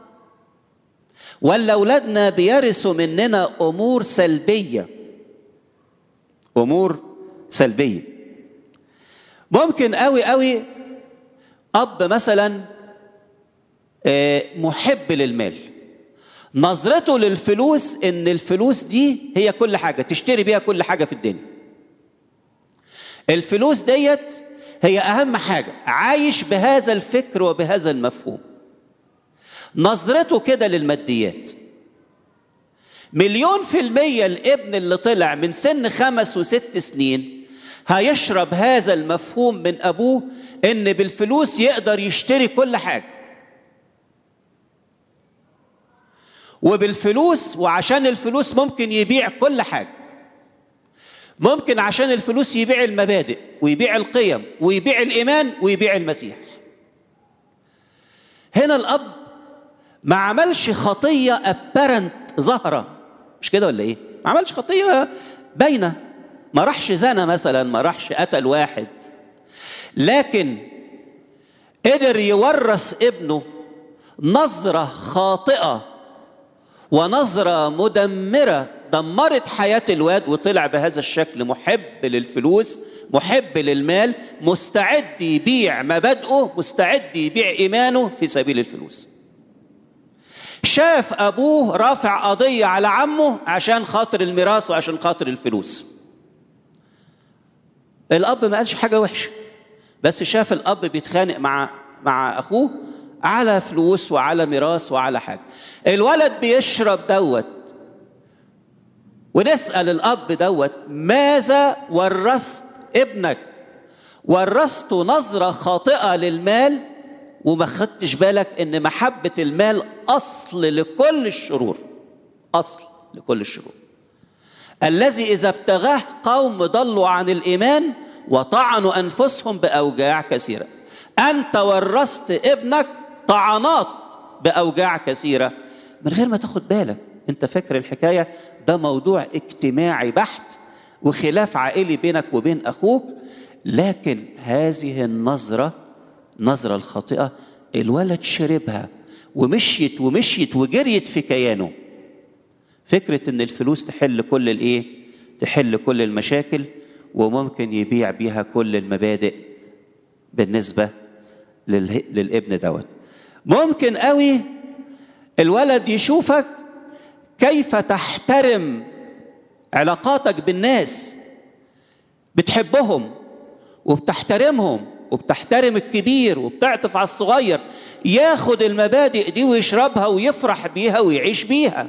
ولا اولادنا بيرثوا مننا امور سلبيه امور سلبيه ممكن قوي قوي اب مثلا محب للمال نظرته للفلوس ان الفلوس دي هي كل حاجه تشتري بيها كل حاجه في الدنيا الفلوس ديت هي اهم حاجه عايش بهذا الفكر وبهذا المفهوم نظرته كده للماديات مليون في المية الابن اللي طلع من سن خمس وست سنين هيشرب هذا المفهوم من أبوه إن بالفلوس يقدر يشتري كل حاجة وبالفلوس وعشان الفلوس ممكن يبيع كل حاجة ممكن عشان الفلوس يبيع المبادئ ويبيع القيم ويبيع الإيمان ويبيع المسيح هنا الأب ما عملش خطية أبرنت ظاهرة مش كده ولا إيه؟ ما عملش خطية باينة ما راحش زنا مثلا ما راحش قتل واحد لكن قدر يورث ابنه نظرة خاطئة ونظرة مدمرة دمرت حياة الواد وطلع بهذا الشكل محب للفلوس محب للمال مستعد يبيع مبادئه مستعد يبيع إيمانه في سبيل الفلوس شاف أبوه رافع قضية على عمه عشان خاطر الميراث وعشان خاطر الفلوس الأب ما قالش حاجة وحشة بس شاف الأب بيتخانق مع مع أخوه على فلوس وعلى ميراث وعلى حاجة الولد بيشرب دوت ونسأل الأب دوت ماذا ورثت ابنك ورثت نظرة خاطئة للمال وما خدتش بالك ان محبة المال اصل لكل الشرور اصل لكل الشرور الذي اذا ابتغاه قوم ضلوا عن الايمان وطعنوا انفسهم باوجاع كثيره انت ورثت ابنك طعنات باوجاع كثيره من غير ما تاخد بالك انت فاكر الحكايه ده موضوع اجتماعي بحت وخلاف عائلي بينك وبين اخوك لكن هذه النظره النظره الخاطئه الولد شربها ومشيت ومشيت وجريت في كيانه فكره ان الفلوس تحل كل الايه تحل كل المشاكل وممكن يبيع بيها كل المبادئ بالنسبه لله... للابن دوت ممكن قوي الولد يشوفك كيف تحترم علاقاتك بالناس بتحبهم وبتحترمهم وبتحترم الكبير وبتعطف على الصغير ياخد المبادئ دي ويشربها ويفرح بيها ويعيش بيها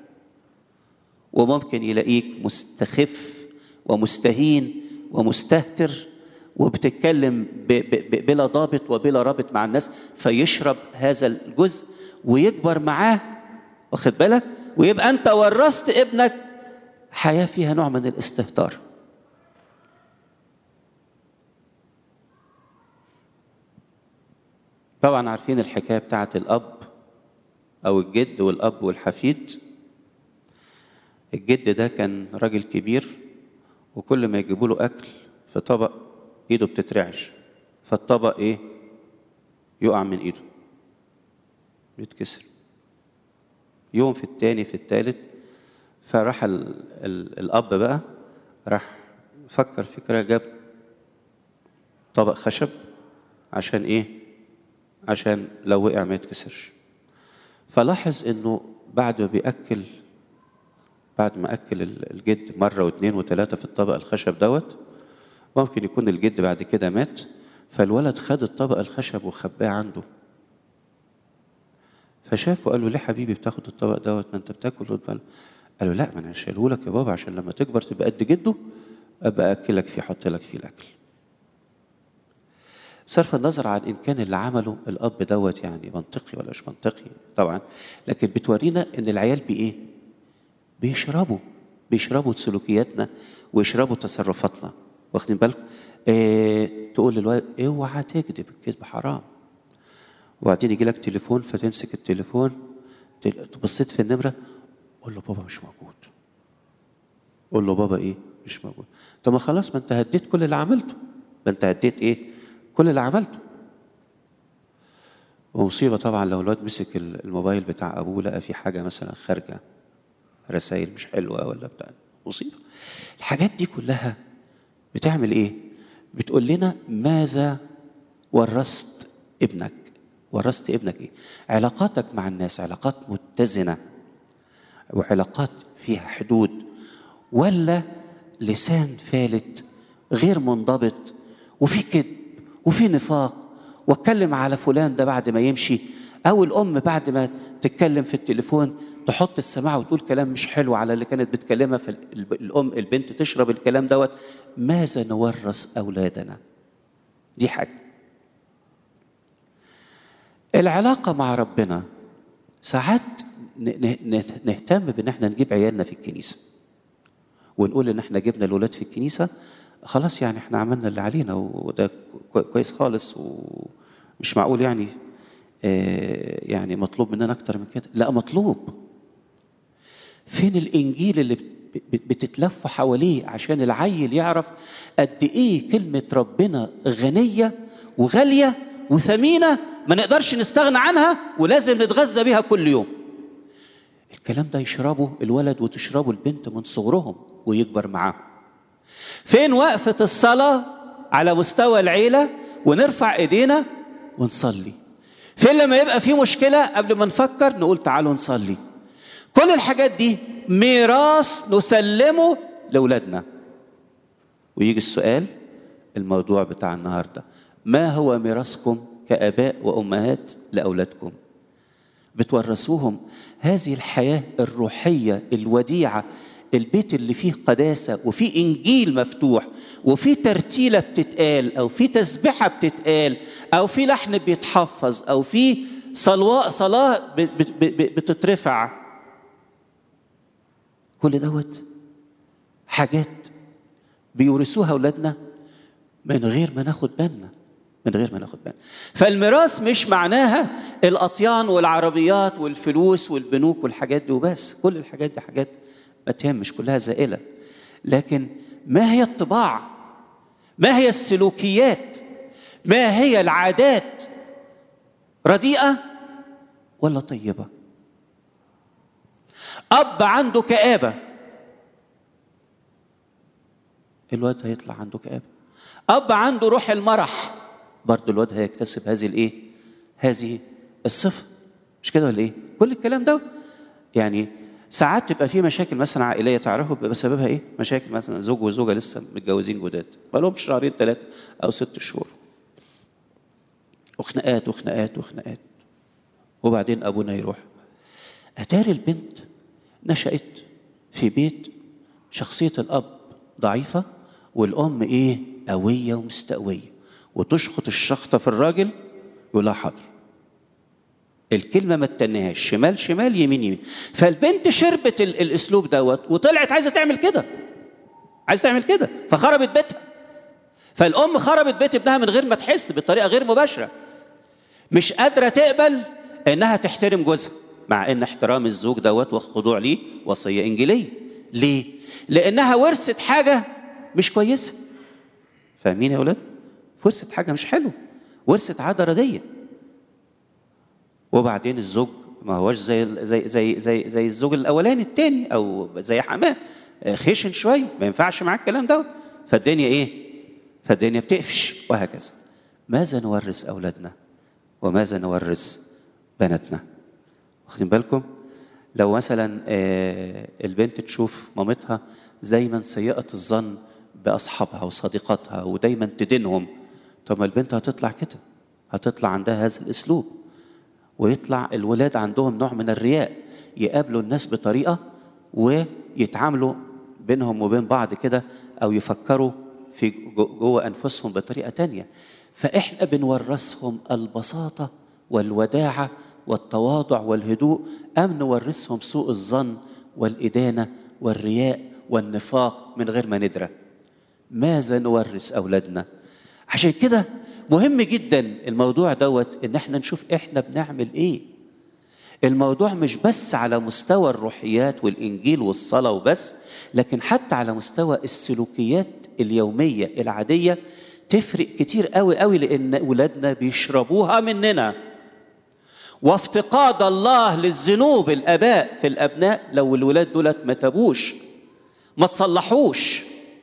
وممكن يلاقيك مستخف ومستهين ومستهتر وبتتكلم ب ب بلا ضابط وبلا رابط مع الناس فيشرب هذا الجزء ويكبر معاه واخد بالك ويبقى انت ورثت ابنك حياه فيها نوع من الاستهتار طبعا عارفين الحكايه بتاعه الاب او الجد والاب والحفيد الجد ده كان راجل كبير وكل ما يجيبوا له اكل في طبق ايده بتترعش فالطبق ايه يقع من ايده يتكسر يوم في التاني في التالت فراح ال ال الاب بقى راح فكر فكره جاب طبق خشب عشان ايه عشان لو وقع ما يتكسرش فلاحظ انه بعد ما بياكل بعد ما اكل الجد مره واثنين وثلاثه في الطبق الخشب دوت ممكن يكون الجد بعد كده مات فالولد خد الطبق الخشب وخباه عنده فشافه قال له ليه حبيبي بتاخد الطبق دوت ما انت بتاكل قال له لا ما انا شايله لك يا بابا عشان لما تكبر تبقى قد جده ابقى اكلك فيه احط لك فيه الاكل بصرف النظر عن ان كان اللي عمله الاب دوت يعني منطقي ولا مش منطقي طبعا لكن بتورينا ان العيال بايه بيشربوا بيشربوا سلوكياتنا ويشربوا تصرفاتنا واخدين بالكم إيه تقول للولد اوعى تكذب الكذب حرام وبعدين يجي لك تليفون فتمسك التليفون بصيت في النمره قول له بابا مش موجود قول له بابا ايه مش موجود طب ما خلاص ما انت هديت كل اللي عملته ما انت هديت ايه كل اللي عملته ومصيبة طبعا لو الواد مسك الموبايل بتاع أبوه لقى في حاجة مثلا خارجة رسائل مش حلوة ولا بتاع مصيبة الحاجات دي كلها بتعمل إيه؟ بتقول لنا ماذا ورثت ابنك ورثت ابنك إيه؟ علاقاتك مع الناس علاقات متزنة وعلاقات فيها حدود ولا لسان فالت غير منضبط وفي كذب وفي نفاق واتكلم على فلان ده بعد ما يمشي او الام بعد ما تتكلم في التليفون تحط السماعه وتقول كلام مش حلو على اللي كانت بتكلمها فالام البنت تشرب الكلام دوت ماذا نورث اولادنا دي حاجه العلاقه مع ربنا ساعات نهتم بان احنا نجيب عيالنا في الكنيسه ونقول ان احنا جبنا الاولاد في الكنيسه خلاص يعني احنا عملنا اللي علينا وده كويس خالص ومش معقول يعني آه يعني مطلوب مننا اكتر من كده لا مطلوب فين الانجيل اللي بتتلف حواليه عشان العيل يعرف قد ايه كلمه ربنا غنيه وغاليه وثمينه ما نقدرش نستغنى عنها ولازم نتغذى بيها كل يوم الكلام ده يشربه الولد وتشربه البنت من صغرهم ويكبر معاهم فين وقفة الصلاة على مستوى العيلة ونرفع ايدينا ونصلي فين لما يبقى في مشكلة قبل ما نفكر نقول تعالوا نصلي كل الحاجات دي ميراث نسلمه لأولادنا ويجي السؤال الموضوع بتاع النهاردة ما هو ميراثكم كآباء وأمهات لأولادكم بتورثوهم هذه الحياة الروحية الوديعة البيت اللي فيه قداسة وفيه إنجيل مفتوح وفيه ترتيلة بتتقال أو فيه تسبحة بتتقال أو فيه لحن بيتحفظ أو فيه صلوة صلاة بتترفع كل دوت حاجات بيورثوها أولادنا من غير ما ناخد بالنا من غير ما ناخد بالنا فالميراث مش معناها الأطيان والعربيات والفلوس والبنوك والحاجات دي وبس كل الحاجات دي حاجات ما تهمش كلها زائلة لكن ما هي الطباع ما هي السلوكيات ما هي العادات رديئة ولا طيبة أب عنده كآبة الواد هيطلع عنده كآبة أب عنده روح المرح برضه الواد هيكتسب هذه الإيه؟ هذه الصفة مش كده ولا إيه؟ كل الكلام ده يعني ساعات تبقى في مشاكل مثلا عائليه تعرفوا بيبقى سببها ايه؟ مشاكل مثلا زوج وزوجه لسه متجوزين جداد ما لهمش شهرين ثلاثه او ست شهور وخناقات وخناقات وخناقات وبعدين ابونا يروح اتاري البنت نشأت في بيت شخصية الأب ضعيفة والأم إيه قوية ومستقوية وتشخط الشخطة في الراجل يقول لها حاضر الكلمة ما تتنهاش شمال شمال يمين يمين فالبنت شربت ال- الأسلوب دوت وطلعت عايزة تعمل كده عايزة تعمل كده فخربت بيتها فالأم خربت بيت ابنها من غير ما تحس بطريقة غير مباشرة مش قادرة تقبل إنها تحترم جوزها مع إن احترام الزوج دوت والخضوع ليه وصية إنجيلية ليه؟ لأنها ورثت حاجة مش كويسة فاهمين يا ولاد؟ ورثت حاجة مش حلوة ورثت عادة ردية وبعدين الزوج ما هوش زي زي زي زي زي الزوج الاولاني التاني او زي حماه خشن شويه ما ينفعش معاه الكلام ده فالدنيا ايه؟ فالدنيا بتقفش وهكذا ماذا نورث اولادنا؟ وماذا نورث بناتنا؟ واخدين بالكم؟ لو مثلا آه، البنت تشوف مامتها دايما سيئة الظن بأصحابها وصديقاتها ودايما تدينهم طب ما البنت هتطلع كده هتطلع عندها هذا الأسلوب ويطلع الولاد عندهم نوع من الرياء يقابلوا الناس بطريقة ويتعاملوا بينهم وبين بعض كده أو يفكروا في جو- جوه أنفسهم بطريقة تانية فإحنا بنورثهم البساطة والوداعة والتواضع والهدوء أم نورثهم سوء الظن والإدانة والرياء والنفاق من غير ما ندرى ماذا نورث أولادنا عشان كده مهم جدا الموضوع دوت ان احنا نشوف احنا بنعمل ايه الموضوع مش بس على مستوى الروحيات والانجيل والصلاه وبس لكن حتى على مستوى السلوكيات اليوميه العاديه تفرق كتير قوي قوي لان اولادنا بيشربوها مننا وافتقاد الله للذنوب الاباء في الابناء لو الولاد دولت ما تابوش ما تصلحوش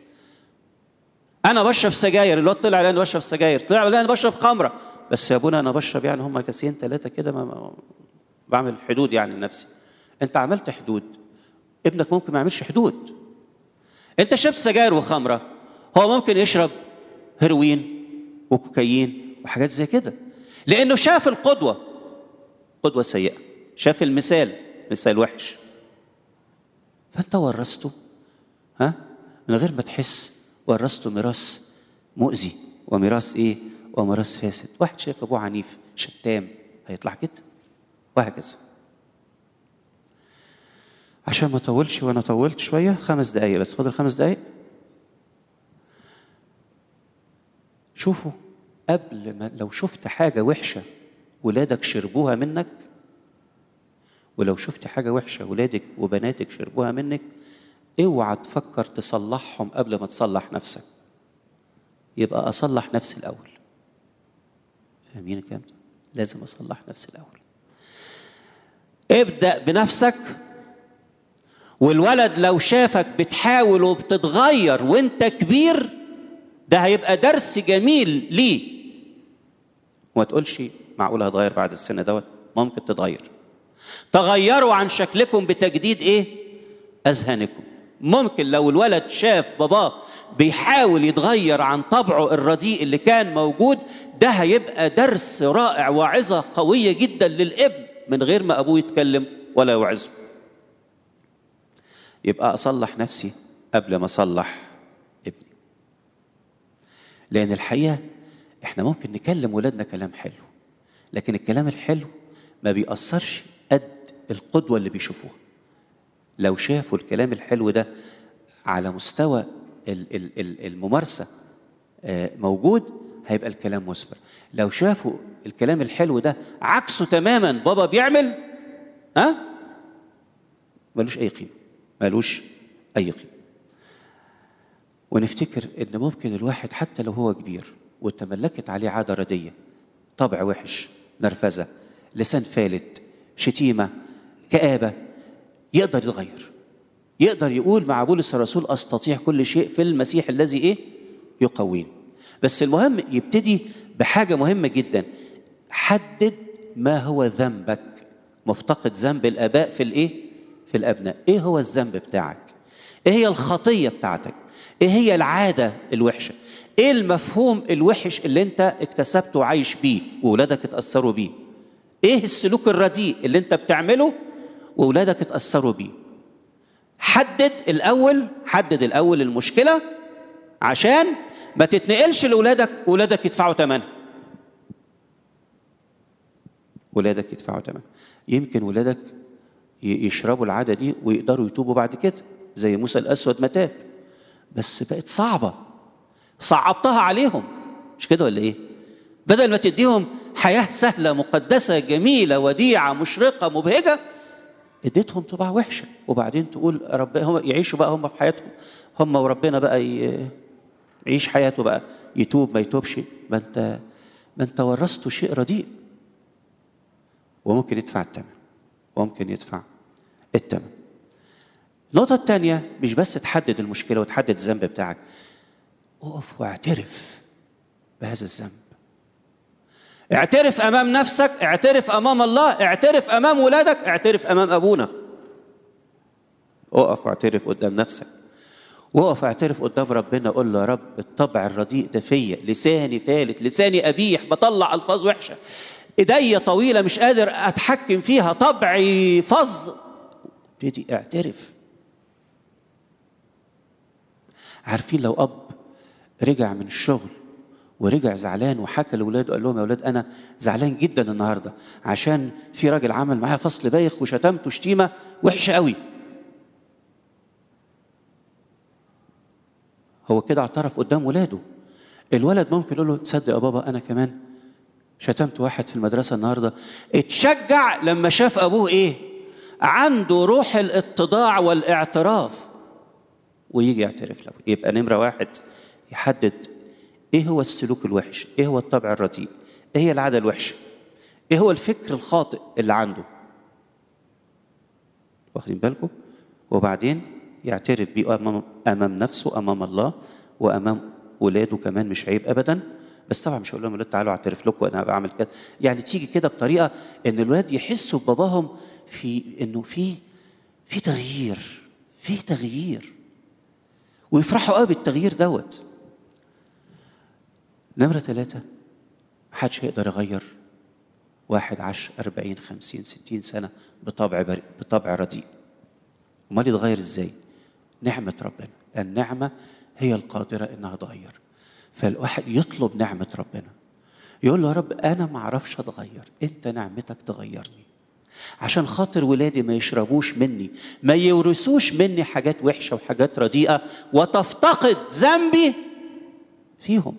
انا بشرب سجاير الواد طلع قال انا بشرب سجاير طلع قال انا بشرب خمره بس يا ابونا انا بشرب يعني هم كاسين ثلاثه كده ما- ما بعمل حدود يعني لنفسي انت عملت حدود ابنك ممكن ما يعملش حدود انت شربت سجاير وخمره هو ممكن يشرب هيروين وكوكايين وحاجات زي كده لانه شاف القدوه قدوه سيئه شاف المثال مثال وحش فانت ورثته ها من غير ما تحس ورثته ميراث مؤذي وميراث ايه وميراث فاسد واحد شايف ابوه عنيف شتام هيطلع كده وهكذا عشان ما اطولش وانا طولت شويه خمس دقايق بس فاضل خمس دقايق شوفوا قبل ما لو شفت حاجه وحشه ولادك شربوها منك ولو شفت حاجه وحشه ولادك وبناتك شربوها منك اوعى تفكر تصلحهم قبل ما تصلح نفسك يبقى اصلح نفسي الاول فاهمين الكلام ده لازم اصلح نفسي الاول ابدا بنفسك والولد لو شافك بتحاول وبتتغير وانت كبير ده هيبقى درس جميل ليه وما تقولش معقول هتغير بعد السن دوت ممكن تتغير تغيروا عن شكلكم بتجديد ايه اذهانكم ممكن لو الولد شاف باباه بيحاول يتغير عن طبعه الرديء اللي كان موجود ده هيبقى درس رائع وعظة قوية جدا للابن من غير ما ابوه يتكلم ولا يوعظه يبقى اصلح نفسي قبل ما اصلح ابني لان الحقيقه احنا ممكن نكلم ولادنا كلام حلو لكن الكلام الحلو ما بيأثرش قد القدوة اللي بيشوفوها لو شافوا الكلام الحلو ده على مستوى ال- ال- ال- الممارسة آه، موجود هيبقى الكلام مثمر لو شافوا الكلام الحلو ده عكسه تماما بابا بيعمل ها ملوش أي قيمة ملوش أي قيمة ونفتكر ان ممكن الواحد حتى لو هو كبير وتملكت عليه عاده رديه طبع وحش نرفزه لسان فالت شتيمه كابه يقدر يتغير يقدر يقول مع بولس الرسول استطيع كل شيء في المسيح الذي ايه يقويني بس المهم يبتدي بحاجه مهمه جدا حدد ما هو ذنبك مفتقد ذنب الاباء في الايه في الابناء ايه هو الذنب بتاعك ايه هي الخطيه بتاعتك ايه هي العاده الوحشه ايه المفهوم الوحش اللي انت اكتسبته وعايش بيه واولادك اتاثروا بيه ايه السلوك الرديء اللي انت بتعمله واولادك اتاثروا بيه حدد الاول حدد الاول المشكله عشان ما تتنقلش لاولادك واولادك يدفعوا ثمنها ولادك يدفعوا ثمنها يمكن ولادك ي- يشربوا العاده دي ويقدروا يتوبوا بعد كده زي موسى الاسود ما تاب بس بقت صعبه صعبتها عليهم مش كده ولا ايه بدل ما تديهم حياه سهله مقدسه جميله وديعه مشرقه مبهجه اديتهم طباع وحشه وبعدين تقول رب هم يعيشوا بقى هم في حياتهم هم وربنا بقى ي- يعيش حياته بقى يتوب ما يتوبش ما انت ما انت ورثته شيء رديء وممكن يدفع الثمن وممكن يدفع الثمن النقطة الثانية مش بس تحدد المشكلة وتحدد الذنب بتاعك اقف واعترف بهذا الذنب اعترف امام نفسك اعترف امام الله اعترف امام ولادك اعترف امام ابونا اقف واعترف قدام نفسك وقف اعترف قدام ربنا قول له يا رب الطبع الرديء ده فيا لساني فالت لساني قبيح بطلع الفاظ وحشه ايديا طويله مش قادر اتحكم فيها طبعي فظ ابتدي اعترف عارفين لو اب رجع من الشغل ورجع زعلان وحكى لاولاده قال لهم يا اولاد انا زعلان جدا النهارده عشان في راجل عمل معايا فصل بايخ وشتمته شتيمه وحشه قوي هو كده اعترف قدام ولاده الولد ممكن يقول له تصدق يا بابا انا كمان شتمت واحد في المدرسه النهارده اتشجع لما شاف ابوه ايه عنده روح الاتضاع والاعتراف ويجي يعترف له يبقى نمره واحد يحدد ايه هو السلوك الوحش ايه هو الطبع الرديء ايه هي العاده الوحشه ايه هو الفكر الخاطئ اللي عنده واخدين بالكم وبعدين يعترف بيه امام امام نفسه امام الله وامام ولاده كمان مش عيب ابدا بس طبعا مش هقول لهم ولاد تعالوا اعترف لكم انا بعمل كده يعني تيجي كده بطريقه ان الولاد يحسوا بباباهم في انه في في تغيير في تغيير ويفرحوا قوي بالتغيير دوت نمرة ثلاثة محدش هيقدر يغير واحد عاش أربعين خمسين ستين سنة بطبع بري بطبع رديء امال يتغير ازاي نعمة ربنا النعمة هي القادرة انها تغير فالواحد يطلب نعمة ربنا يقول له يا رب انا ما اعرفش اتغير انت نعمتك تغيرني عشان خاطر ولادي ما يشربوش مني ما يورثوش مني حاجات وحشة وحاجات رديئة وتفتقد ذنبي فيهم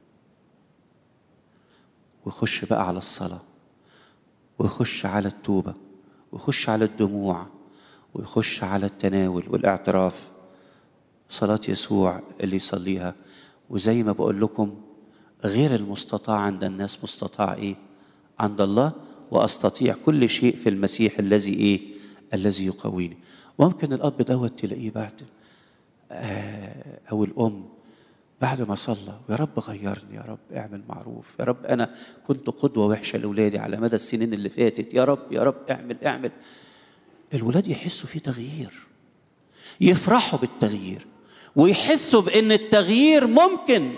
ويخش بقى على الصلاة ويخش على التوبة ويخش على الدموع ويخش على التناول والاعتراف صلاة يسوع اللي يصليها وزي ما بقول لكم غير المستطاع عند الناس مستطاع ايه عند الله واستطيع كل شيء في المسيح الذي ايه الذي يقويني ممكن الاب دوت تلاقيه بعد آه او الام بعد ما صلى يا رب غيرني يا رب اعمل معروف يا رب انا كنت قدوه وحشه لاولادي على مدى السنين اللي فاتت يا رب يا رب اعمل اعمل الولاد يحسوا في تغيير يفرحوا بالتغيير ويحسوا بان التغيير ممكن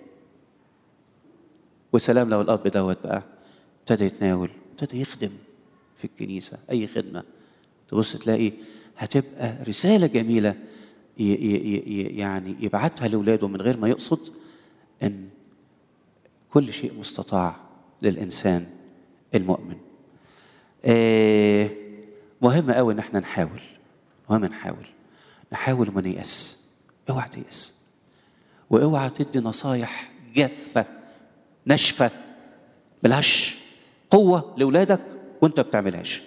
وسلام لو الاب دوت بقى ابتدى يتناول ابتدى يخدم في الكنيسه اي خدمه تبص تلاقي هتبقى رسالة جميلة ي- ي- ي- يعني يبعتها لأولاده من غير ما يقصد أن كل شيء مستطاع للإنسان المؤمن آه، مهم قوي ان احنا نحاول مهم نحاول نحاول وما نيأس اوعى تيأس واوعى تدي نصايح جافة ناشفة ملهاش قوة لأولادك وانت بتعملهاش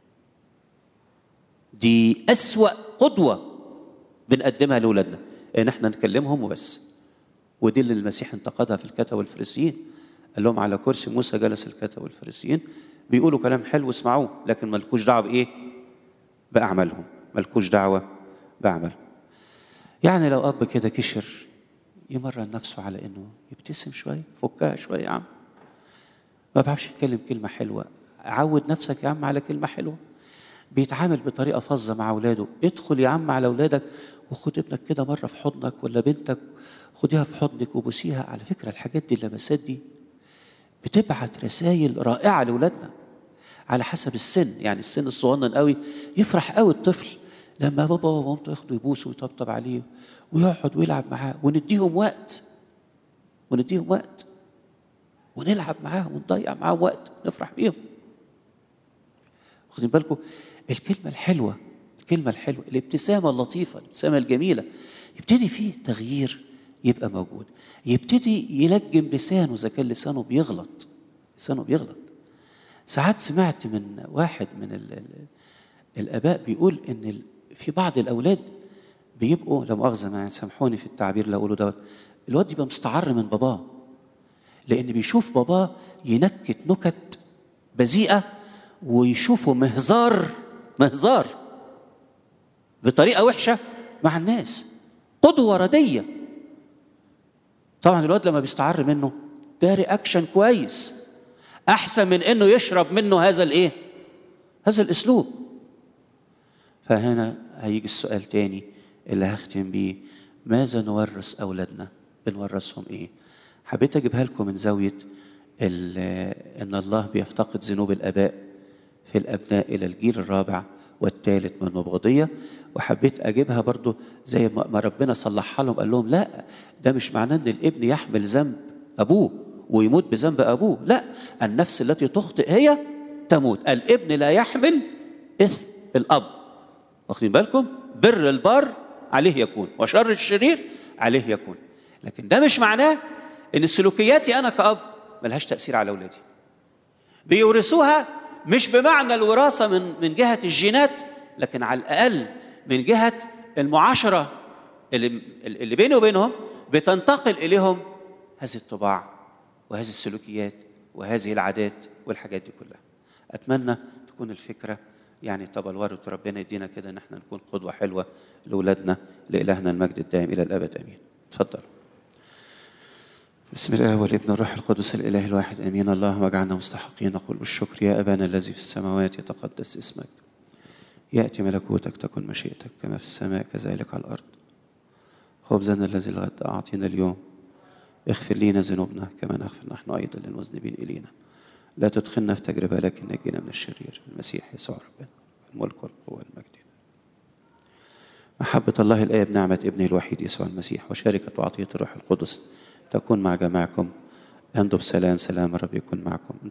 دي أسوأ قدوة بنقدمها لأولادنا ان احنا نكلمهم وبس ودي اللي المسيح انتقدها في الكتب والفريسيين قال لهم على كرسي موسى جلس الكتب والفريسيين بيقولوا كلام حلو اسمعوه لكن ملكوش دعوه بايه؟ باعمالهم ملكوش دعوه باعمالهم يعني لو اب كده كشر يمرن نفسه على انه يبتسم شويه فكها شويه يا عم ما بعرفش يتكلم كلمه حلوه عود نفسك يا عم على كلمه حلوه بيتعامل بطريقه فظه مع اولاده ادخل يا عم على اولادك وخد ابنك كده مره في حضنك ولا بنتك خديها في حضنك وبوسيها على فكره الحاجات دي اللمسات دي بتبعت رسائل رائعه لاولادنا على حسب السن يعني السن الصغنن قوي يفرح قوي الطفل لما بابا ومامته ياخدوا يبوسوا ويطبطب عليه ويقعد ويلعب معاه ونديهم وقت ونديهم وقت ونلعب معاهم ونضيع معاهم وقت ونفرح بيهم واخدين بالكم الكلمة الحلوة الكلمة الحلوة الابتسامة اللطيفة الابتسامة الجميلة يبتدي فيه تغيير يبقى موجود يبتدي يلجم لسانه إذا كان لسانه بيغلط لسانه بيغلط ساعات سمعت من واحد من ال ال الآباء بيقول إن ال- في بعض الأولاد بيبقوا لا مؤاخذة معايا سامحوني في التعبير اللي أقوله دوت الواد يبقى مستعر من باباه لأن بيشوف باباه ينكت نكت بذيئة ويشوفه مهزار مهزار بطريقة وحشة مع الناس قدوة ردية طبعا الواد لما بيستعر منه ده رياكشن كويس احسن من انه يشرب منه هذا الايه هذا الاسلوب فهنا هيجي السؤال تاني اللي هختم بيه ماذا نورث اولادنا بنورثهم ايه حبيت اجيبها لكم من زاويه ال- ان الله بيفتقد ذنوب الاباء في الابناء الى الجيل الرابع والثالث من المبغضيه وحبيت اجيبها برضو زي ما ما ربنا صلحها لهم قال لهم لا ده مش معناه ان الابن يحمل ذنب ابوه ويموت بذنب ابوه لا النفس التي تخطئ هي تموت الابن لا يحمل اثم الاب واخدين بالكم بر البار عليه يكون وشر الشرير عليه يكون لكن ده مش معناه ان سلوكياتي انا كاب ملهاش تاثير على اولادي بيورثوها مش بمعنى الوراثه من من جهه الجينات لكن على الاقل من جهه المعاشره اللي اللي بيني وبينهم بتنتقل اليهم هذه الطباع وهذه السلوكيات وهذه العادات والحاجات دي كلها اتمنى تكون الفكره يعني تبلورت وربنا يدينا كده ان احنا نكون قدوه حلوه لاولادنا لالهنا المجد الدائم الى الابد امين اتفضل بسم الله والابن والروح القدس الاله الواحد امين اللهم اجعلنا مستحقين نقول بالشكر يا ابانا الذي في السماوات يتقدس اسمك ياتي ملكوتك تكن مشيئتك كما في السماء كذلك على الارض خبزنا الذي الغد اعطينا اليوم اغفر لنا ذنوبنا كما نغفر نحن ايضا للمذنبين الينا لا تدخلنا في تجربه لكن نجينا من الشرير المسيح يسوع ربنا الملك والقوه والمجد محبة الله الآب نعمة ابنه الوحيد يسوع المسيح وشركة وعطية الروح القدس تكون مع جماعكم انضوا بسلام سلام الرب يكون معكم